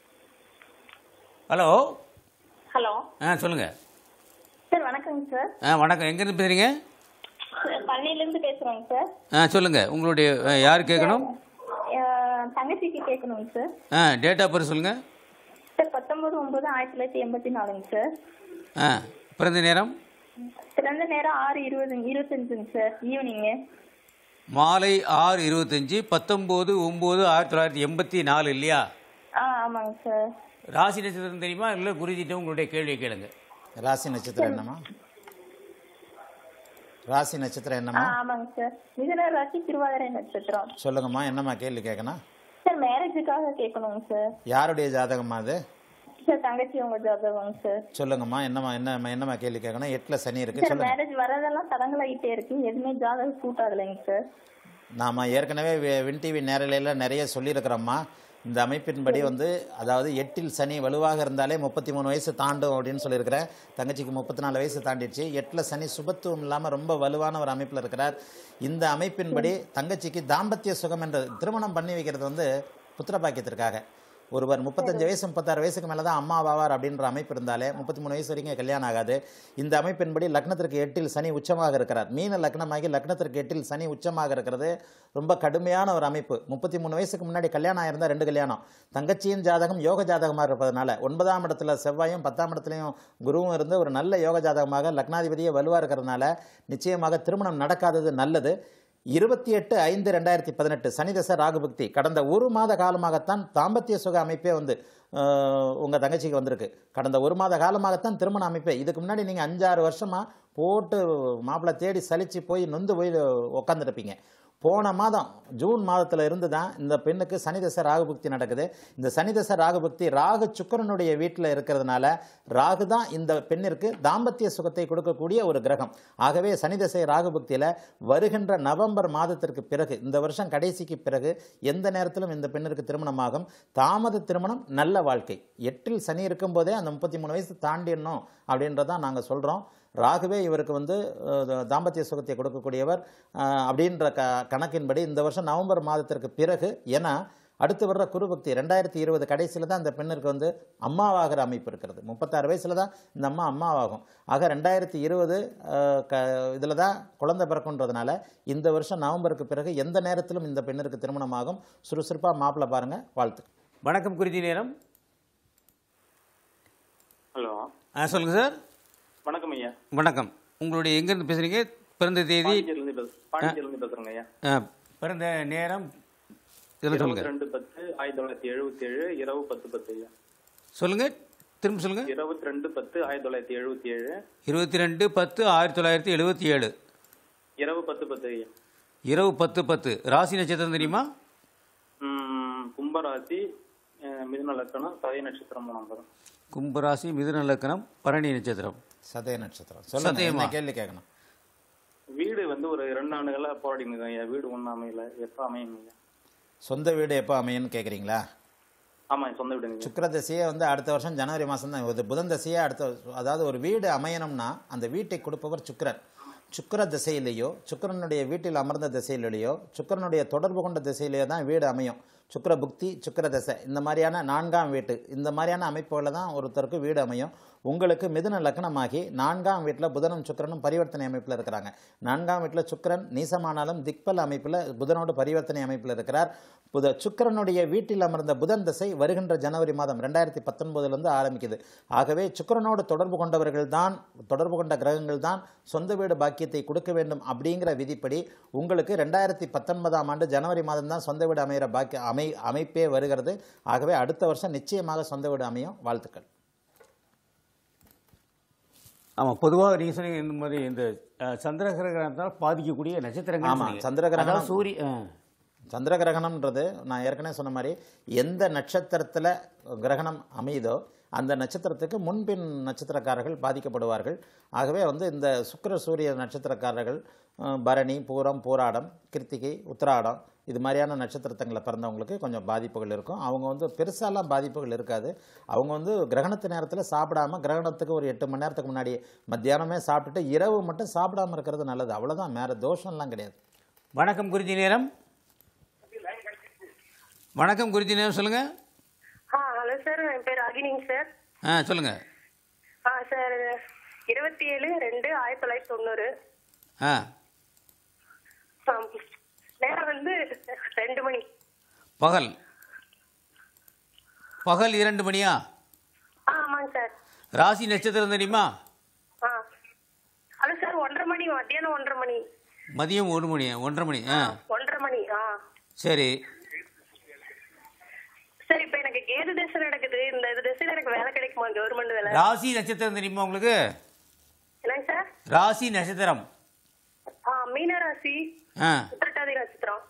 ஹலோ ஹலோ ஆ சொல்லுங்கள் சார் வணக்கங்க சார் ஆ வணக்கம் எங்கேருந்து பேசுகிறீங்க சார் பழனிலேருந்து பேசுகிறோங்க சார் ஆ சொல்லுங்கள் உங்களுடைய ஆ, யார் கேட்கணும் அஹ், தங்கச்சிக்கு கேட்கணுங்க சார் ஆ டேட் ஆஃப் பர்த் சொல்லுங்கள் சார் பத்தொம்பது ஒம்பது ஆயிரத்தி தொள்ளாயிரத்தி எண்பத்தி நாலுங்க சார் ஆ பிறந்த நேரம் பிறந்த நேரம் ஆறு இருபது இருபத்தஞ்சுங்க சார் ஈவினிங்கு மாலை ஆறு இருபத்தஞ்சி பத்தொம்போது ஒம்பது ஆயிரத்தி தொள்ளாயிரத்தி எண்பத்தி நாலு இல்லையா ஆ ஆமாங்க சார் ராசி நட்சத்திரம் தெரியுமா இல்லை குருஜிட்ட உங்களுடைய கேள்வியை கேளுங்க ராசி நட்சத்திரம் என்னம்மா ராசி நட்சத்திரம் ஆ என்னம்மா ஆமாங்க சார் மிதுன ராசி திருவாதிரை நட்சத்திரம் சொல்லுங்கம்மா என்னம்மா கேள்வி கேட்கணும் சார் மேரேஜுக்காக கேட்கணுங்க சார் யாருடைய ஜாதகம்மா அது சார் தங்கச்சி உங்க ஜாதகங்க சார் சொல்லுங்கம்மா என்னம்மா என்ன என்னம்மா கேள்வி கேட்கணும் எட்டில் சனி இருக்கு சார் சொல்லுங்க மேரேஜ் வரதெல்லாம் தடங்கலாகிட்டே இருக்கு எதுவுமே ஜாதகம் சூட் ஆகலைங்க சார் நாம ஏற்கனவே வி- வின் டிவி நேரலையில் நிறைய சொல்லியிருக்கிறோம்மா இந்த அமைப்பின்படி வந்து அதாவது எட்டில் சனி வலுவாக இருந்தாலே முப்பத்தி மூணு வயசு தாண்டும் அப்படின்னு சொல்லியிருக்கிறேன் தங்கச்சிக்கு முப்பத்தி நாலு வயசு தாண்டிடுச்சு எட்டில் சனி சுபத்துவம் இல்லாமல் ரொம்ப வலுவான ஒரு அமைப்பில் இருக்கிறார் இந்த அமைப்பின்படி தங்கச்சிக்கு தாம்பத்திய சுகம் என்ற திருமணம் பண்ணி வைக்கிறது வந்து புத்திர பாக்கியத்திற்காக ஒருவர் முப்பத்தஞ்சு வயசு முப்பத்தாறு வயசுக்கு மேலே தான் அம்மா ஆவார் அப்படின்ற அமைப்பு இருந்தாலே முப்பத்தி மூணு வயசு வரைக்கும் கல்யாணம் ஆகாது இந்த அமைப்பின்படி லக்னத்திற்கு எட்டில் சனி உச்சமாக இருக்கிறார் மீன லக்னமாகி லக்னத்திற்கு எட்டில் சனி உச்சமாக இருக்கிறது ரொம்ப கடுமையான ஒரு அமைப்பு முப்பத்தி மூணு வயசுக்கு முன்னாடி கல்யாணம் ஆயிருந்தா ரெண்டு கல்யாணம் தங்கச்சியின் ஜாதகம் யோக ஜாதகமாக இருப்பதனால ஒன்பதாம் இடத்துல செவ்வாயும் பத்தாம் இடத்துலையும் குருவும் இருந்து ஒரு நல்ல யோக ஜாதகமாக லக்னாதிபதியே வலுவாக இருக்கிறதுனால நிச்சயமாக திருமணம் நடக்காதது நல்லது இருபத்தி எட்டு ஐந்து ரெண்டாயிரத்தி பதினெட்டு சனிதச ராகுபக்தி கடந்த ஒரு மாத காலமாகத்தான் தாம்பத்திய சுக அமைப்பே வந்து உங்கள் தங்கச்சிக்கு வந்திருக்கு கடந்த ஒரு மாத காலமாகத்தான் திருமண அமைப்பே இதுக்கு முன்னாடி நீங்கள் அஞ்சாறு வருஷமாக போட்டு மாப்பிள்ளை தேடி சலிச்சு போய் நொந்து போய் உட்காந்துருப்பீங்க போன மாதம் ஜூன் மாதத்தில் இருந்து தான் இந்த பெண்ணுக்கு சனிதசை ராகுபக்தி நடக்குது இந்த சனிதசை ராகுபக்தி ராகு சுக்கிரனுடைய வீட்டில் இருக்கிறதுனால ராகு தான் இந்த பெண்ணிற்கு தாம்பத்திய சுகத்தை கொடுக்கக்கூடிய ஒரு கிரகம் ஆகவே சனிதசை ராகுபக்தியில் வருகின்ற நவம்பர் மாதத்திற்கு பிறகு இந்த வருஷம் கடைசிக்கு பிறகு எந்த நேரத்திலும் இந்த பெண்ணிற்கு திருமணமாகும் தாமத திருமணம் நல்ல வாழ்க்கை எட்டில் சனி இருக்கும்போதே அந்த முப்பத்தி மூணு வயசு தாண்டிடணும் அப்படின்றதான் நாங்கள் சொல்கிறோம் ராகுவே இவருக்கு வந்து அஹ், தாம்பத்திய சுகத்தை கொடுக்கக்கூடியவர் அஹ், அப்படின்ற க கணக்கின்படி இந்த வருஷம் நவம்பர் மாதத்திற்கு பிறகு ஏன்னா அடுத்து வர்ற குருபக்தி ரெண்டாயிரத்தி இருபது கடைசியில் தான் இந்த பெண்ணிற்கு வந்து அம்மாவாகிற அமைப்பு இருக்கிறது முப்பத்தாறு வயசில் தான் இந்த அம்மா அம்மாவாகும் ஆக ரெண்டாயிரத்தி இருபது க இதில் தான் குழந்தை பிறக்குன்றதுனால இந்த வருஷம் நவம்பருக்கு பிறகு எந்த நேரத்திலும் இந்த பெண்ணிற்கு திருமணமாகும் சுறுசுறுப்பாக மாப்பிள்ளை பாருங்கள் வாழ்த்து வணக்கம் குறிஞ்சி நேரம் ஹலோ ஆ சொல்லுங்கள் சார் வணக்கம் ஐயா வணக்கம் உங்களுடைய எங்கேருந்து பேசுகிறீங்க பிறந்த தேதி பாண்டிச்சேரியிலிருந்து பேச பாண்டிச்சேரியிலிருந்து பேசுறேங்க ஐயா ஆ, பிறந்த நேரம் இதெல்லாம் சொல்லுங்கள் ரெண்டு பத்து ஆயிரத்தி தொள்ளாயிரத்தி எழுபத்தி ஏழு இரவு பத்து பத்து ஐயா சொல்லுங்கள் திரும்ப சொல்லுங்கள் இருபத்தி ரெண்டு பத்து ஆயிரத்தி தொள்ளாயிரத்தி எழுபத்தி ஏழு இருபத்தி ரெண்டு பத்து ஆயிரத்தி தொள்ளாயிரத்தி எழுபத்தி ஏழு இரவு பத்து பத்து ஐயா இரவு பத்து பத்து ராசி நட்சத்திரம் தெரியுமா ம், கும்பராசி அஹ், மிதுன லக்கணம் சதய நட்சத்திரம் மூணாம் பதம் கும்பராசி மிதுன லக்கணம் பரணி நட்சத்திரம் சதய நட்சத்திரம் சொல்லுங்க சதயமா? என்ன கேள்வி கேட்கணும் வீடு வந்து ஒரு ரெண்டு ஆண்டுகளா போராடிங்க இருக்கேன் ஐயா வீடு ஒன்றும் அமையல எப்போ அமையும் ஐயா சொந்த வீடு எப்போ அமையும்னு கேட்குறீங்களா ஆமா சொந்த வீடுங்க சுக்கிர தசையே வந்து அடுத்த வருஷம் ஜனவரி மாதம் தான் வருது புதன் தசையே அடுத்த அதாவது ஒரு வீடு அமையணும்னா அந்த வீட்டை கொடுப்பவர் சுக்கிரன் சுக்கிர திசையிலேயோ சுக்கிரனுடைய வீட்டில் அமர்ந்த திசையிலேயோ சுக்கிரனுடைய தொடர்பு கொண்ட திசையிலேயோ தான் வீடு அமையும் சுக்கிர புக்தி சுக்கிர தசை இந்த மாதிரியான நான்காம் வீட்டு இந்த மாதிரியான அமைப்புகளில் தான் ஒருத்தருக்கு வீடு அமையும் உங்களுக்கு மிதுன லக்னமாகி நான்காம் வீட்டில் புதனும் சுக்கிரனும் பரிவர்த்தனை அமைப்பில் இருக்கிறாங்க நான்காம் வீட்டில் சுக்கிரன் நீசமானாலும் திக்பல் அமைப்பில் புதனோடு பரிவர்த்தனை அமைப்பில் இருக்கிறார் புத சுக்கிரனுடைய வீட்டில் அமர்ந்த புதன் திசை வருகின்ற ஜனவரி மாதம் ரெண்டாயிரத்தி பத்தொன்பதுலேருந்து ஆரம்பிக்குது ஆகவே சுக்கிரனோடு தொடர்பு கொண்டவர்கள் தான் தொடர்பு கொண்ட கிரகங்கள் தான் சொந்த வீடு பாக்கியத்தை கொடுக்க வேண்டும் அப்படிங்கிற விதிப்படி உங்களுக்கு ரெண்டாயிரத்தி பத்தொன்பதாம் ஆண்டு ஜனவரி மாதம் தான் சொந்த வீடு அமைகிற பாக்கிய அமை அமைப்பே வருகிறது ஆகவே அடுத்த வருஷம் நிச்சயமாக சொந்த வீடு அமையும் வாழ்த்துக்கள் ஆமாம் பொதுவாக நீங்கள் சொன்னீங்க இந்த மாதிரி இந்த அஹ், சந்திர கிரகணத்தால் பாதிக்கக்கூடிய நட்சத்திரங்கள் ஆமா, சொன்னீங்க. சந்திர கிரகணம். அதாவது சூரிய ஆ. சந்திர கிரகணம்ன்றது நான் ஏற்கனவே சொன்ன மாதிரி எந்த நட்சத்திரத்தில் கிரகணம் அமையுதோ அந்த நட்சத்திரத்துக்கு முன்பின் நட்சத்திரக்காரர்கள் பாதிக்கப்படுவார்கள் ஆகவே வந்து இந்த சுக்கிர சூரிய நட்சத்திரக்காரர்கள் அஹ், பரணி பூரம் பூராடம் கிருத்திகை உத்திராடம் இது மாதிரியான நட்சத்திரத்தங்களை பிறந்தவங்களுக்கு கொஞ்சம் பாதிப்புகள் இருக்கும் அவங்க வந்து பெருசாலாம் பாதிப்புகள் இருக்காது அவங்க வந்து கிரகணத்து நேரத்தில் சாப்பிடாம கிரகணத்துக்கு ஒரு எட்டு மணி நேரத்துக்கு முன்னாடி மத்தியானமே சாப்பிட்டுட்டு இரவு மட்டும் சாப்பிடாம இருக்கிறது நல்லது அவ்வளோதான் வேற தோஷம்லாம் கிடையாது வணக்கம் குறிஞ்சி நேரம் வணக்கம் குறிஞ்சி நேரம் சொல்லுங்கள் ஆ ஹலோ சார் என் பேர் அகினிங் சார் ஆ சொல்லுங்கள் ஆ சார் இருபத்தி ஏழு ரெண்டு ஆயிரத்தி தொள்ளாயிரத்தி தொண்ணூறு ஆ ஆம். நேரம் வந்து ரெண்டு மணி பகல் பகல் இரண்டு மணியா ஆ ஆமாங்க சார் ராசி நட்சத்திரம் தெரியுமா ஆ ஹலோ சார் ஒன்றரை மணி மத்தியானம் ஒன்றரை மணி மதியம் ஒரு மணி ஒன்றரை மணி ஆ ஒன்றரை மணி ஆ சரி சார் இப்போ எனக்கு கேது தசை நடக்குது இந்த இது தசையில் எனக்கு வேலை கிடைக்குமா கவர்மெண்ட் வேலை ராசி நட்சத்திரம் தெரியுமா உங்களுக்கு என்னங்க சார் ராசி நட்சத்திரம் ஆ மீனராசி ஆ உத்திரட்டாதி நட்சத்திரம்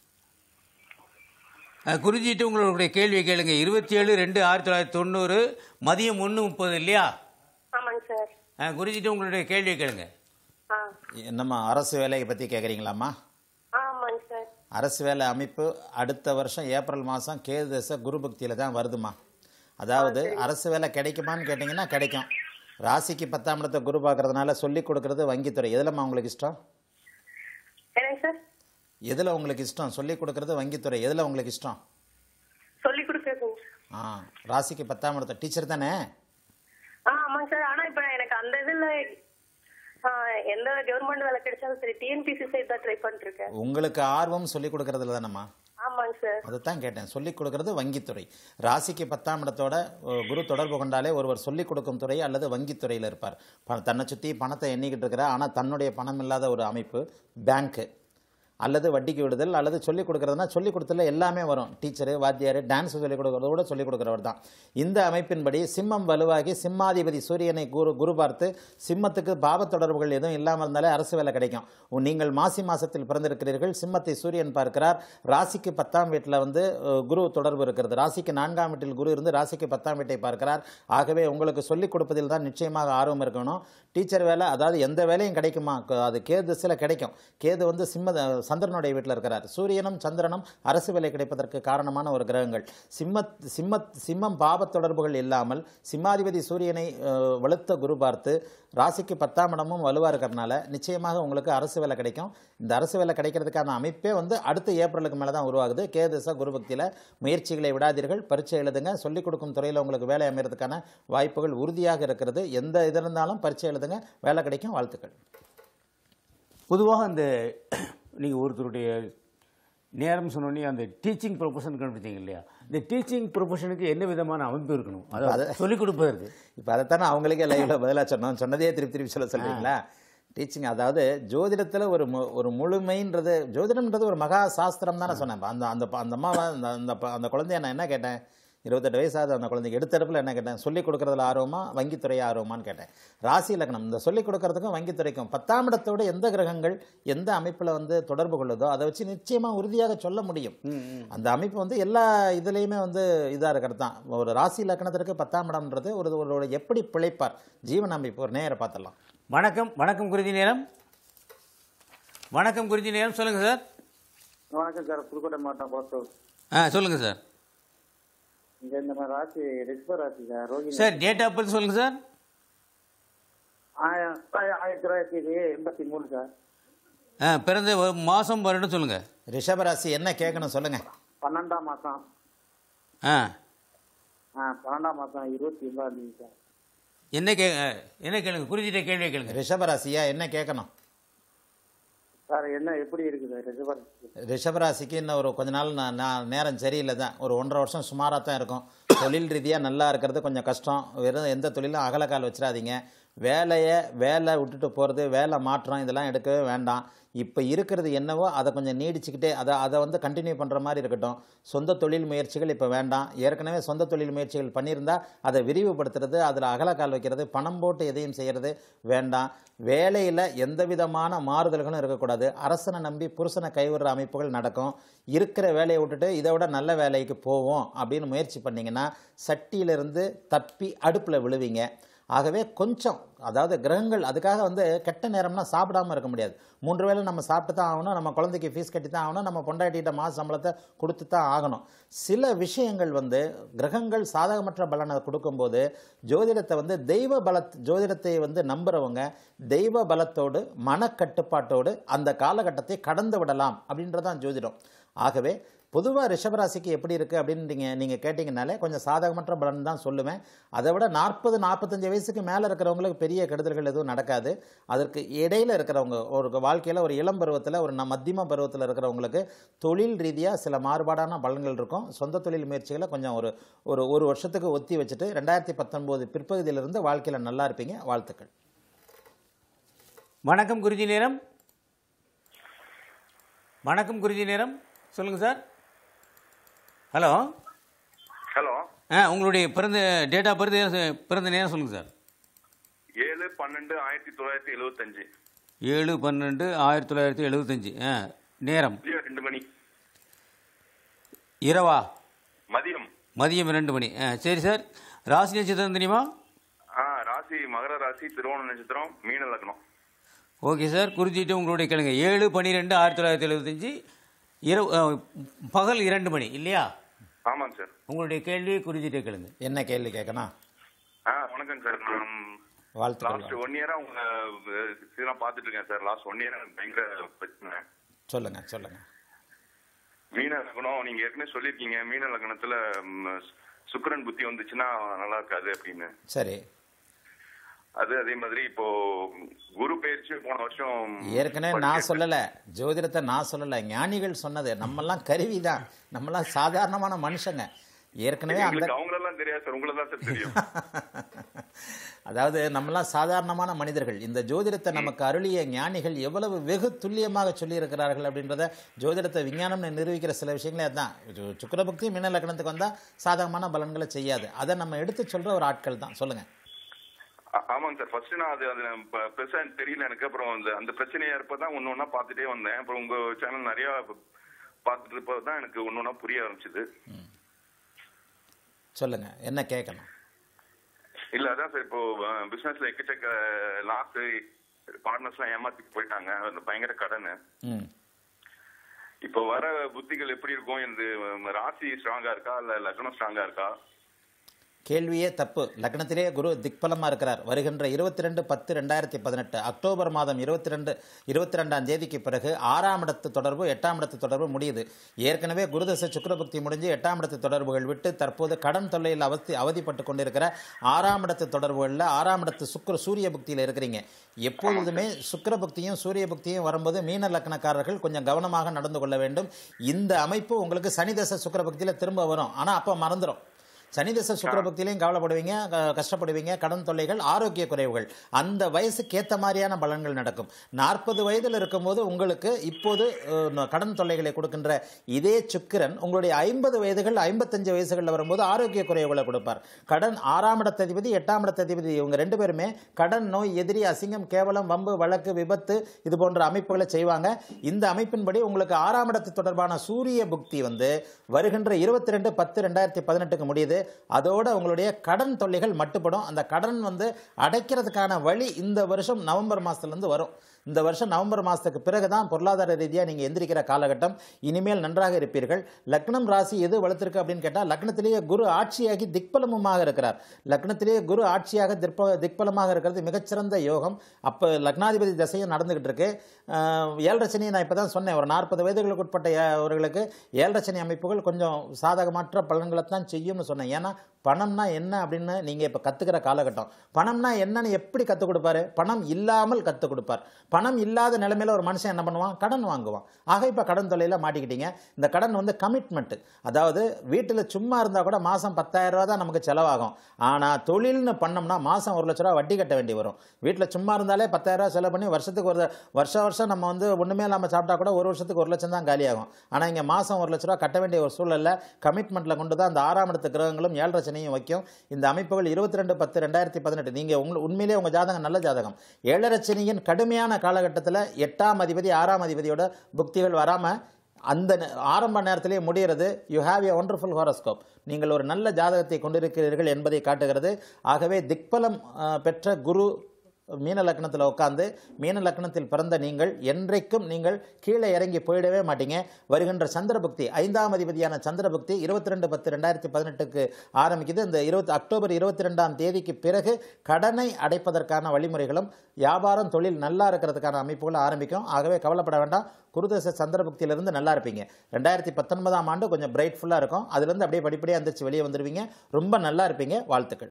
அஹ், குறிஞ்சிட்டு உங்களுடைய கேள்வியை கேளுங்க இருபத்தி ஏழு ரெண்டு ஆயிரத்தி தொள்ளாயிரத்தி தொண்ணூறு மதியம் ஒன்று முப்பது இல்லையா ஆமாங்க சார் அஹ், குறிஞ்சிட்டு உங்களுடைய கேள்வியை கேளுங்க ஆ என்னம்மா அரசு வேலையை பற்றி கேட்குறீங்களாம்மா ஆமாங்க சார் அரசு வேலை அமைப்பு அடுத்த வருஷம் ஏப்ரல் மாதம் கேது தசை குரு பக்தியில் தான் வருதுமா அதாவது அரசு வேலை கிடைக்குமான்னு கேட்டிங்கன்னா கிடைக்கும் ராசிக்கு பத்தாம் இடத்தை குரு பார்க்கறதுனால சொல்லி கொடுக்கறது வங்கித்துறை எதுலம்மா உங்களுக்கு இஷ்டம் என்னங்க சார் எதில் உங்களுக்கு இஷ்டம் சொல்லி கொடுக்கறது வங்கித்துறை எதில் உங்களுக்கு இஷ்டம் சொல்லி கொடுக்குறதுங்க ஆ ராசிக்கு பத்தாம் இடத்தை டீச்சர் தானே ஆ ஆமாங்க சார் ஆனா இப்ப எனக்கு அந்த இதுல ஆ, எந்த கவர்மெண்ட் வேலை கிடைச்சாலும் சரி டிஎன்பிசி சைடு தான் ட்ரை பண்ணிட்டு இருக்கேன் உங்களுக்கு ஆர்வம் சொல்லி கொடுக்கறதுல தானேம்மா ஆமாங்க சார் அதைத்தான் கேட்டேன் சொல்லிக் கொடுக்கறது வங்கித்துறை ராசிக்கு பத்தாம் இடத்தோட அஹ், குரு தொடர்பு கொண்டாலே ஒருவர் சொல்லிக் கொடுக்கும் துறை அல்லது வங்கித்துறையில் இருப்பார் ப- தன்னை சுற்றி பணத்தை எண்ணிக்கிட்டு இருக்கிற ஆனால் தன்னுடைய பணம் இல்லாத ஒரு அமைப்பு பேங்க்கு அல்லது வட்டிக்கு விடுதல் அல்லது சொல்லிக் கொடுக்கறதுனா சொல்லிக் கொடுத்தல எல்லாமே வரும் டீச்சரு வாத்தியார் டான்ஸ் சொல்லிக் கொடுக்கறத கூட சொல்லிக் கொடுக்குறவர் தான் இந்த அமைப்பின்படி சிம்மம் வலுவாகி சிம்மாதிபதி சூரியனை குரு குரு பார்த்து சிம்மத்துக்கு பாவ தொடர்புகள் எதுவும் இல்லாமல் இருந்தாலே அரசு வேலை கிடைக்கும் உ- நீங்கள் மாசி மாசத்தில் பிறந்திருக்கிறீர்கள் சிம்மத்தை சூரியன் பார்க்கிறார் ராசிக்கு பத்தாம் வீட்டில் வந்து அஹ், குரு தொடர்பு இருக்கிறது ராசிக்கு நான்காம் வீட்டில் குரு இருந்து ராசிக்கு பத்தாம் வீட்டை பார்க்கிறார் ஆகவே உங்களுக்கு சொல்லிக் கொடுப்பதில் தான் நிச்சயமாக ஆர்வம் இருக்கணும் டீச்சர் வேலை அதாவது எந்த வேலையும் கிடைக்குமா க- அது கேது திசையில் கிடைக்கும் கேது வந்து சிம்ம சந்திரனுடைய வீட்டில் இருக்கிறார் சூரியனும் சந்திரனும் அரசு வேலை கிடைப்பதற்கு காரணமான ஒரு கிரகங்கள் சிம்ம சிம்ம சிம்மம் பாவ தொடர்புகள் இல்லாமல் சிம்மாதிபதி சூரியனை அஹ், வலுத்த குரு பார்த்து ராசிக்கு பத்தாம் இடமும் வலுவாக இருக்கிறனால நிச்சயமாக உங்களுக்கு அரசு வேலை கிடைக்கும் இந்த அரசு வேலை கிடைக்கிறதுக்கான அமைப்பே வந்து அடுத்த ஏப்ரலுக்கு மேலே தான் உருவாகுது கேதுச குரு பக்தியில் முயற்சிகளை விடாதீர்கள் பரீட்சை எழுதுங்க சொல்லிக் கொடுக்கும் துறையில் உங்களுக்கு வேலை அமைகிறதுக்கான வாய்ப்புகள் உறுதியாக இருக்கிறது எந்த இது இருந்தாலும் பரீட்சை எழுதுங்க வேலை கிடைக்கும் வாழ்த்துக்கள் பொதுவாக அந்த நீங்கள் ஒருத்தருடைய நேரம் சொன்னோடனே அந்த டீச்சிங் ப்ரொஃபஷன் கண்டுபிடிச்சிங்க இல்லையா இந்த டீச்சிங் ப்ரொஃபஷனுக்கு என்ன விதமான அமைப்பு இருக்கணும் அதாவது அது- சொல்லிக் கொடுப்பதற்கு இப்போ அதைத்தானே அவங்களுக்கே லைவ்ல பதிலாக சொன்னோம் சொன்னதே திருப்பி திருப்பி சொல்ல சொல்றீங்களா டீச்சிங் அதாவது ஜோதிடத்தில் ஒரு மு- ஒரு முழுமைன்றது ஜோதிடம்ன்றது ஒரு மகா சாஸ்திரம் தானே சொன்னேன் அந்த அந்த அந்த அம்மாவை அந்த அந்த ப- அந்த குழந்தைய நான் என்ன கேட்டேன் இருபத்தெட்டு வயசாகுது அந்த குழந்தைக்கு எடுத்தடுப்பில் என்ன கேட்டேன் சொல்லிக் கொடுக்கறதுல ஆர்வமா வங்கித்துறை ஆர்வமான்னு கேட்டேன் ராசி லக்னம் இந்த சொல்லிக் கொடுக்கறதுக்கும் வங்கித்துறைக்கும் பத்தாம் இடத்தோட எந்த கிரகங்கள் எந்த அமைப்பில் வந்து தொடர்பு கொள்ளுதோ அதை வச்சு நிச்சயமாக உறுதியாக சொல்ல முடியும் அந்த அமைப்பு வந்து எல்லா இதுலேயுமே வந்து இதாக இருக்கிறது தான் ஒரு ராசி லக்னத்திற்கு பத்தாம் இடம்ன்றது ஒரு ஒரு எப்படி பிழைப்பார் ஜீவன அமைப்பு ஒரு நேர பார்த்துடலாம் வணக்கம் வணக்கம் குருஜி நேரம் வணக்கம் குருஜி நேரம் சொல்லுங்கள் சார் வணக்கம் சார் புதுக்கோட்டை மாவட்டம் கோத்தூர் ஆ சொல்லுங்கள் சார் இங்க இந்த மாதிரி ராசி ரிஷப ராசி சார் ரோகிணி சார் டேட் ஆஃப் பர்த் சொல்லுங்கள் சார் ஆயிரம் ஆயிரத்தி தொள்ளாயிரத்தி எண்பத்தி மூணு சார் ஆ பிறந்த வ- மாதம் வருடம் சொல்லுங்கள் ரிஷபராசி என்ன கேட்கணும் சொல்லுங்க பன்னெண்டாம் மாசம் ஆ ஆ பன்னெண்டாம் மாசம் இருபத்தி ஒன்பதாம் தேதி சார் என்ன கே என்ன கேளுங்க குருஜிட்ட கேள்வியை கேளுங்க ரிஷபராசியா என்ன கேட்கணும் சார் என்ன எப்படி இருக்குது சார் ரிஷப ராசி ரிஷபராசிக்கு இன்னும் ஒரு கொஞ்ச நாள் நான் நான் நேரம் சரியில்லை தான் ஒரு ஒன்றரை வருஷம் சுமாராக தான் இருக்கும் தொழில் ரீதியாக நல்லா இருக்கிறது கொஞ்சம் கஷ்டம் வெறும் எந்த தொழிலும் அகலக்கால் வச்சிடாதீங்க வேலையை வேலை விட்டுட்டு போகிறது வேலை மாற்றம் இதெல்லாம் எடுக்கவே வேண்டாம் இப்போ இருக்கிறது என்னவோ அதை கொஞ்சம் நீடிச்சுக்கிட்டே அதை அதை வந்து கண்டினியூ பண்ணுற மாதிரி இருக்கட்டும் சொந்த தொழில் முயற்சிகள் இப்போ வேண்டாம் ஏற்கனவே சொந்த தொழில் முயற்சிகள் பண்ணியிருந்தா அதை விரிவுபடுத்துறது அதில் அகலக்கால் வைக்கிறது பணம் போட்டு எதையும் செய்கிறது வேண்டாம் வேலையில் எந்த விதமான மாறுதல்களும் இருக்கக்கூடாது அரசனை நம்பி புருஷனை கைவிடுற அமைப்புகள் நடக்கும் இருக்கிற வேலையை விட்டுட்டு இதை விட நல்ல வேலைக்கு போவோம் அப்படின்னு முயற்சி பண்ணிங்கன்னா சட்டியிலிருந்து தப்பி அடுப்பில் விழுவீங்க ஆகவே கொஞ்சம் அதாவது கிரகங்கள் அதுக்காக வந்து கெட்ட நேரம்னா சாப்பிடாம இருக்க முடியாது மூன்று வேளை நம்ம சாப்பிட்டு தான் ஆகணும் நம்ம குழந்தைக்கு ஃபீஸ் கட்டி தான் ஆகணும் நம்ம பொண்டாட்டிகிட்ட மாத சம்பளத்தை கொடுத்து தான் ஆகணும் சில விஷயங்கள் வந்து கிரகங்கள் சாதகமற்ற பலனை கொடுக்கும்போது ஜோதிடத்தை வந்து தெய்வ பல ஜோதிடத்தை வந்து நம்புறவங்க தெய்வ பலத்தோடு மனக்கட்டுப்பாட்டோடு அந்த காலகட்டத்தை கடந்து விடலாம் அப்படின்றதான் ஜோதிடம் ஆகவே பொதுவாக ரிஷபராசிக்கு எப்படி இருக்குது அப்படின்னு நீங்கள் நீங்கள் கேட்டிங்கனாலே கொஞ்சம் சாதகமற்ற பலன் தான் சொல்லுவேன் அதை விட நாற்பது நாற்பத்தஞ்சு வயசுக்கு மேலே இருக்கிறவங்களுக்கு பெரிய கெடுதல்கள் எதுவும் நடக்காது அதற்கு இடையில் இருக்கிறவங்க ஒரு வாழ்க்கையில் ஒரு இளம் பருவத்தில் ஒரு ந- மத்தியம பருவத்தில் இருக்கிறவங்களுக்கு தொழில் ரீதியாக சில மாறுபாடான பலன்கள் இருக்கும் சொந்த தொழில் முயற்சிகளை கொஞ்சம் ஒரு ஒரு ஒரு வருஷத்துக்கு ஒத்தி வச்சுட்டு ரெண்டாயிரத்தி பத்தொன்பது பிற்பகுதியிலிருந்து வாழ்க்கையில் நல்லா இருப்பீங்க வாழ்த்துக்கள் வணக்கம் குருஜி நேரம் வணக்கம் குருஜி நேரம் சொல்லுங்கள் சார் ஹலோ ஹலோ ஆ உங்களுடைய பிறந்த டேட் ஆஃப் பர்த் பிறந்த நேரம் சொல்லுங்கள் சார் ஏழு பன்னெண்டு ஆயிரத்தி தொள்ளாயிரத்தி எழுவத்தஞ்சு ஏழு பன்னெண்டு ஆயிரத்தி தொள்ளாயிரத்தி எழுபத்தஞ்சி ஆ நேரம் மதியம் ரெண்டு மணி இரவா மதியம் மதியம் ரெண்டு மணி ஆ சரி சார் ராசி நட்சத்திரம் தெரியுமா ஆ ராசி மகர ராசி திருவோண நட்சத்திரம் மீன லக்னம் ஓகே சார் குறிச்சிட்டு உங்களுடைய கேளுங்க ஏழு பன்னிரெண்டு ஆயிரத்தி தொள்ளாயிரத்தி எழுபத்தஞ்சி இரவு ஆ, பகல் இரண்டு மணி இல்லையா ஆமாங்க சார் உங்களுடைய கேள்வியை குறிச்சிட்டே கேளுங்க என்ன கேள்வி கேட்கணும் ஆ வணக்கம் சார் நான் வாழ்த்துக்கள் லாஸ்ட் ஒன் இயரா உங்க அஹ், இதெல்லாம் பார்த்துட்டு இருக்கேன் சார் லாஸ்ட் ஒன் இயரா எனக்கு பயங்கர பிரச்சனை சொல்லுங்க சொல்லுங்க மீன லக்னம் நீங்க ஏற்கனவே சொல்லியிருக்கீங்க மீன லக்னத்துல ம், சுக்கிரன் புத்தி வந்துச்சுன்னா நல்லா இருக்காது அப்படின்னு சரி அது அதே மாதிரி இப்போ குரு பயிற்சி போன வருஷம் ஏற்கனவே நான் சொல்லலை ஜோதிடத்தை நான் சொல்லலை ஞானிகள் சொன்னது நம்மெல்லாம் கருவி தான் நம்மெல்லாம் சாதாரணமான மனுஷங்க ஏற்கனவே அந்த எங்களுக்கு அவங்களெல்லாம் தெரியாது சார் உங்களை தான் சார் தெரியும் அதாவது நம்மலாம் சாதாரணமான மனிதர்கள் இந்த ஜோதிடத்தை நமக்கு அருளிய ஞானிகள் எவ்வளவு வெகு துல்லியமாக சொல்லியிருக்கிறார்கள் அப்படின்றத ஜோதிடத்தை விஞ்ஞானம்னு நிரூபிக்கிற சில விஷயங்களே அதுதான் இது சுக்கிரபக்தி மீன லக்னத்துக்கு வந்தால் சாதகமான பலன்களை செய்யாது அதை நம்ம எடுத்து சொல்கிற ஒரு ஆட்கள் தான் சொல்லுங்கள் ஆ- ஆமாங்க சார் ஃபர்ஸ்ட் நான் அது அது ப- பெருசா எனக்கு தெரியல எனக்கு அப்புறம் அந்த அந்த பிரச்சனையா இருப்பதான் ஒன்னு ஒன்னா பார்த்துட்டே வந்தேன் அப்புறம் உங்க சேனல் நிறைய பார்த்துட்டு இருப்பதான் எனக்கு ஒன்னு ஒன்னா புரிய ஆரம்பிச்சது சொல்லுங்கள் என்ன கேட்கணும் இல்ல அதான் சார் இப்போ பிசினஸ்ல எக்கச்சக்க லாஸ் பார்ட்னர்ஸ் எல்லாம் ஏமாத்திட்டு போயிட்டாங்க அது பயங்கர கடன் ம் இப்போ வர புத்திகள் எப்படி இருக்கும் இந்த ராசி ஸ்ட்ராங்கா இருக்கா இல்ல லக்னம் ஸ்ட்ராங்கா இருக்கா கேள்வியே தப்பு லக்னத்திலே குரு திக்பலமாக இருக்கிறார் வருகின்ற இருபத்தி ரெண்டு பத்து ரெண்டாயிரத்தி பதினெட்டு அக்டோபர் மாதம் இருபத்தி ரெண்டு இருபத்தி ரெண்டாம் தேதிக்கு பிறகு ஆறாம் இடத்து தொடர்பு எட்டாம் இடத்து தொடர்பு முடியுது ஏற்கனவே குருதசை சுக்கிரபக்தி முடிஞ்சு எட்டாம் இடத்து தொடர்புகள் விட்டு தற்போது கடன் தொல்லையில் அவஸ்தி அவதிப்பட்டு கொண்டிருக்கிற ஆறாம் இடத்து தொடர்புகளில் ஆறாம் இடத்து சுக்கிர சூரிய புக்தியில் இருக்கிறீங்க எப்பொழுதுமே சுக்கிர புக்தியும் சூரிய புக்தியும் வரும்போது மீன லக்னக்காரர்கள் கொஞ்சம் கவனமாக நடந்து கொள்ள வேண்டும் இந்த அமைப்பு உங்களுக்கு சனி தசை சுக்கிர புக்தியில் திரும்ப வரும் ஆனால் அப்போ மறந்துடும் சனி தசை சுக்கிர பக்தியிலையும் கவலைப்படுவீங்க க- கஷ்டப்படுவீங்க கடன் தொல்லைகள் ஆரோக்கிய குறைவுகள் அந்த வயசுக்கு ஏற்ற மாதிரியான பலன்கள் நடக்கும் நாற்பது வயதில் இருக்கும்போது உங்களுக்கு இப்போது அஹ், ந- கடன் தொல்லைகளை கொடுக்கின்ற இதே சுக்கிரன் உங்களுடைய ஐம்பது வயதுகள் ஐம்பத்தஞ்சு வயசுகளில் வரும்போது ஆரோக்கிய குறைவுகளை கொடுப்பார் கடன் ஆறாம் இடத்ததிபதி எட்டாம் இடத்ததிபதி இவங்க ரெண்டு பேருமே கடன் நோய் எதிரி அசிங்கம் கேவலம் வம்பு வழக்கு விபத்து இது போன்ற அமைப்புகளை செய்வாங்க இந்த அமைப்பின்படி உங்களுக்கு ஆறாம் இடத்து தொடர்பான சூரிய புக்தி வந்து வருகின்ற இருபத்தி ரெண்டு பத்து ரெண்டாயிரத்தி பதினெட்டுக்கு முடியுது அதோட உங்களுடைய கடன் தொல்லைகள் மட்டுப்படும் அந்த கடன் வந்து அடைக்கிறதுக்கான வழி இந்த வருஷம் நவம்பர் மாதத்துலேருந்து வரும் இந்த வருஷம் நவம்பர் மாதத்துக்கு பிறகு தான் பொருளாதார ரீதியாக நீங்கள் எந்திரிக்கிற காலகட்டம் இனிமேல் நன்றாக இருப்பீர்கள் லக்னம் ராசி எது வளர்த்திருக்கு அப்படின்னு கேட்டால் லக்னத்திலேயே குரு ஆட்சியாகி திக்பலமுமாக இருக்கிறார் லக்னத்திலேயே குரு ஆட்சியாக திற்ப திக்பலமாக இருக்கிறது மிகச்சிறந்த யோகம் அப்போ லக்னாதிபதி தசையும் நடந்துகிட்டு இருக்கு ஆஹ், ஏழரை சனி நான் இப்போ தான் சொன்னேன் ஒரு நாற்பது வயதுகளுக்கு உட்பட்ட ஏ- அவர்களுக்கு ஏழரை சனி அமைப்புகள் கொஞ்சம் சாதகமற்ற பலன்களை தான் செய்யும்னு சொன்னேன் ஏன்னா பணம்னா என்ன அப்படின்னு நீங்கள் இப்போ கற்றுக்கிற காலகட்டம் பணம்னா என்னன்னு எப்படி கற்றுக் கொடுப்பாரு பணம் இல்லாமல் கற்றுக் கொடுப்பார் பணம் இல்லாத நிலைமையில ஒரு மனுஷன் என்ன பண்ணுவான் கடன் வாங்குவான் ஆக இப்போ கடன் தொல்லையில் மாட்டிக்கிட்டீங்க இந்த கடன் வந்து கமிட்மெண்ட் அதாவது வீட்டில் சும்மா இருந்தால் கூட மாதம் பத்தாயிரம் ரூபா தான் நமக்கு செலவாகும் ஆனால் தொழில்னு பண்ணோம்னா மாதம் ஒரு லட்ச ரூபா வட்டி கட்ட வேண்டி வரும் வீட்டில் சும்மா இருந்தாலே பத்தாயிரம் ரூபா செலவு பண்ணி வருஷத்துக்கு ஒரு வருஷம் வருஷம் நம்ம வந்து ஒன்றுமே இல்லாமல் சாப்பிட்டா கூட ஒரு வருஷத்துக்கு ஒரு லட்சம் தான் காலியாகும் ஆனால் இங்கே மாதம் ஒரு லட்ச ரூபா கட்ட வேண்டிய ஒரு சூழலில் கமிட்மெண்ட்டில் கொண்டு தான் அந்த ஆறாம் இடத்து கிரகங்களும் ஏழரை சனியும் வைக்கும் இந்த அமைப்புகள் இருபத்தி ரெண்டு பத்து ரெண்டாயிரத்தி பதினெட்டு நீங்கள் உங்கள் உண்மையிலே உங்கள் ஜாதகம் நல்ல ஜாதகம் ஏழரை சனியின் கடுமையான காலகட்டத்தில் எட்டாம் அதிபதி ஆறாம் அதிபதியோட புக்திகள் வராமல் அந்த நே- ஆரம்ப நேரத்திலே முடிகிறது you have a wonderful horoscope நீங்கள் ஒரு நல்ல ஜாதகத்தை கொண்டிருக்கிறீர்கள் என்பதை காட்டுகிறது ஆகவே திக்பலம் அஹ், பெற்ற குரு மீன லக்னத்தில் உட்காந்து மீன லக்னத்தில் பிறந்த நீங்கள் என்றைக்கும் நீங்கள் கீழே இறங்கி போயிடவே மாட்டீங்க வருகின்ற சந்திரபுக்தி ஐந்தாம் அதிபதியான சந்திரபுக்தி இருபத்தி ரெண்டு பத்து ரெண்டாயிரத்தி பதினெட்டுக்கு ஆரம்பிக்குது இந்த இருபத்தி அக்டோபர் இருபத்தி ரெண்டாம் தேதிக்கு பிறகு கடனை அடைப்பதற்கான வழிமுறைகளும் வியாபாரம் தொழில் நல்லா இருக்கிறதுக்கான அமைப்புகளும் ஆரம்பிக்கும் ஆகவே கவலைப்பட வேண்டாம் குருதச சந்திரபுக்தியிலிருந்து நல்லா இருப்பீங்க ரெண்டாயிரத்தி பத்தொன்பதாம் ஆண்டு கொஞ்சம் பிரைட்ஃபுல்லாக இருக்கும் அதுலேருந்து அப்படியே படிப்படியாக எந்திரிச்சு வெளியே வந்துடுவீங்க ரொம்ப நல்லா இருப்பீங்க வாழ்த்துக்கள்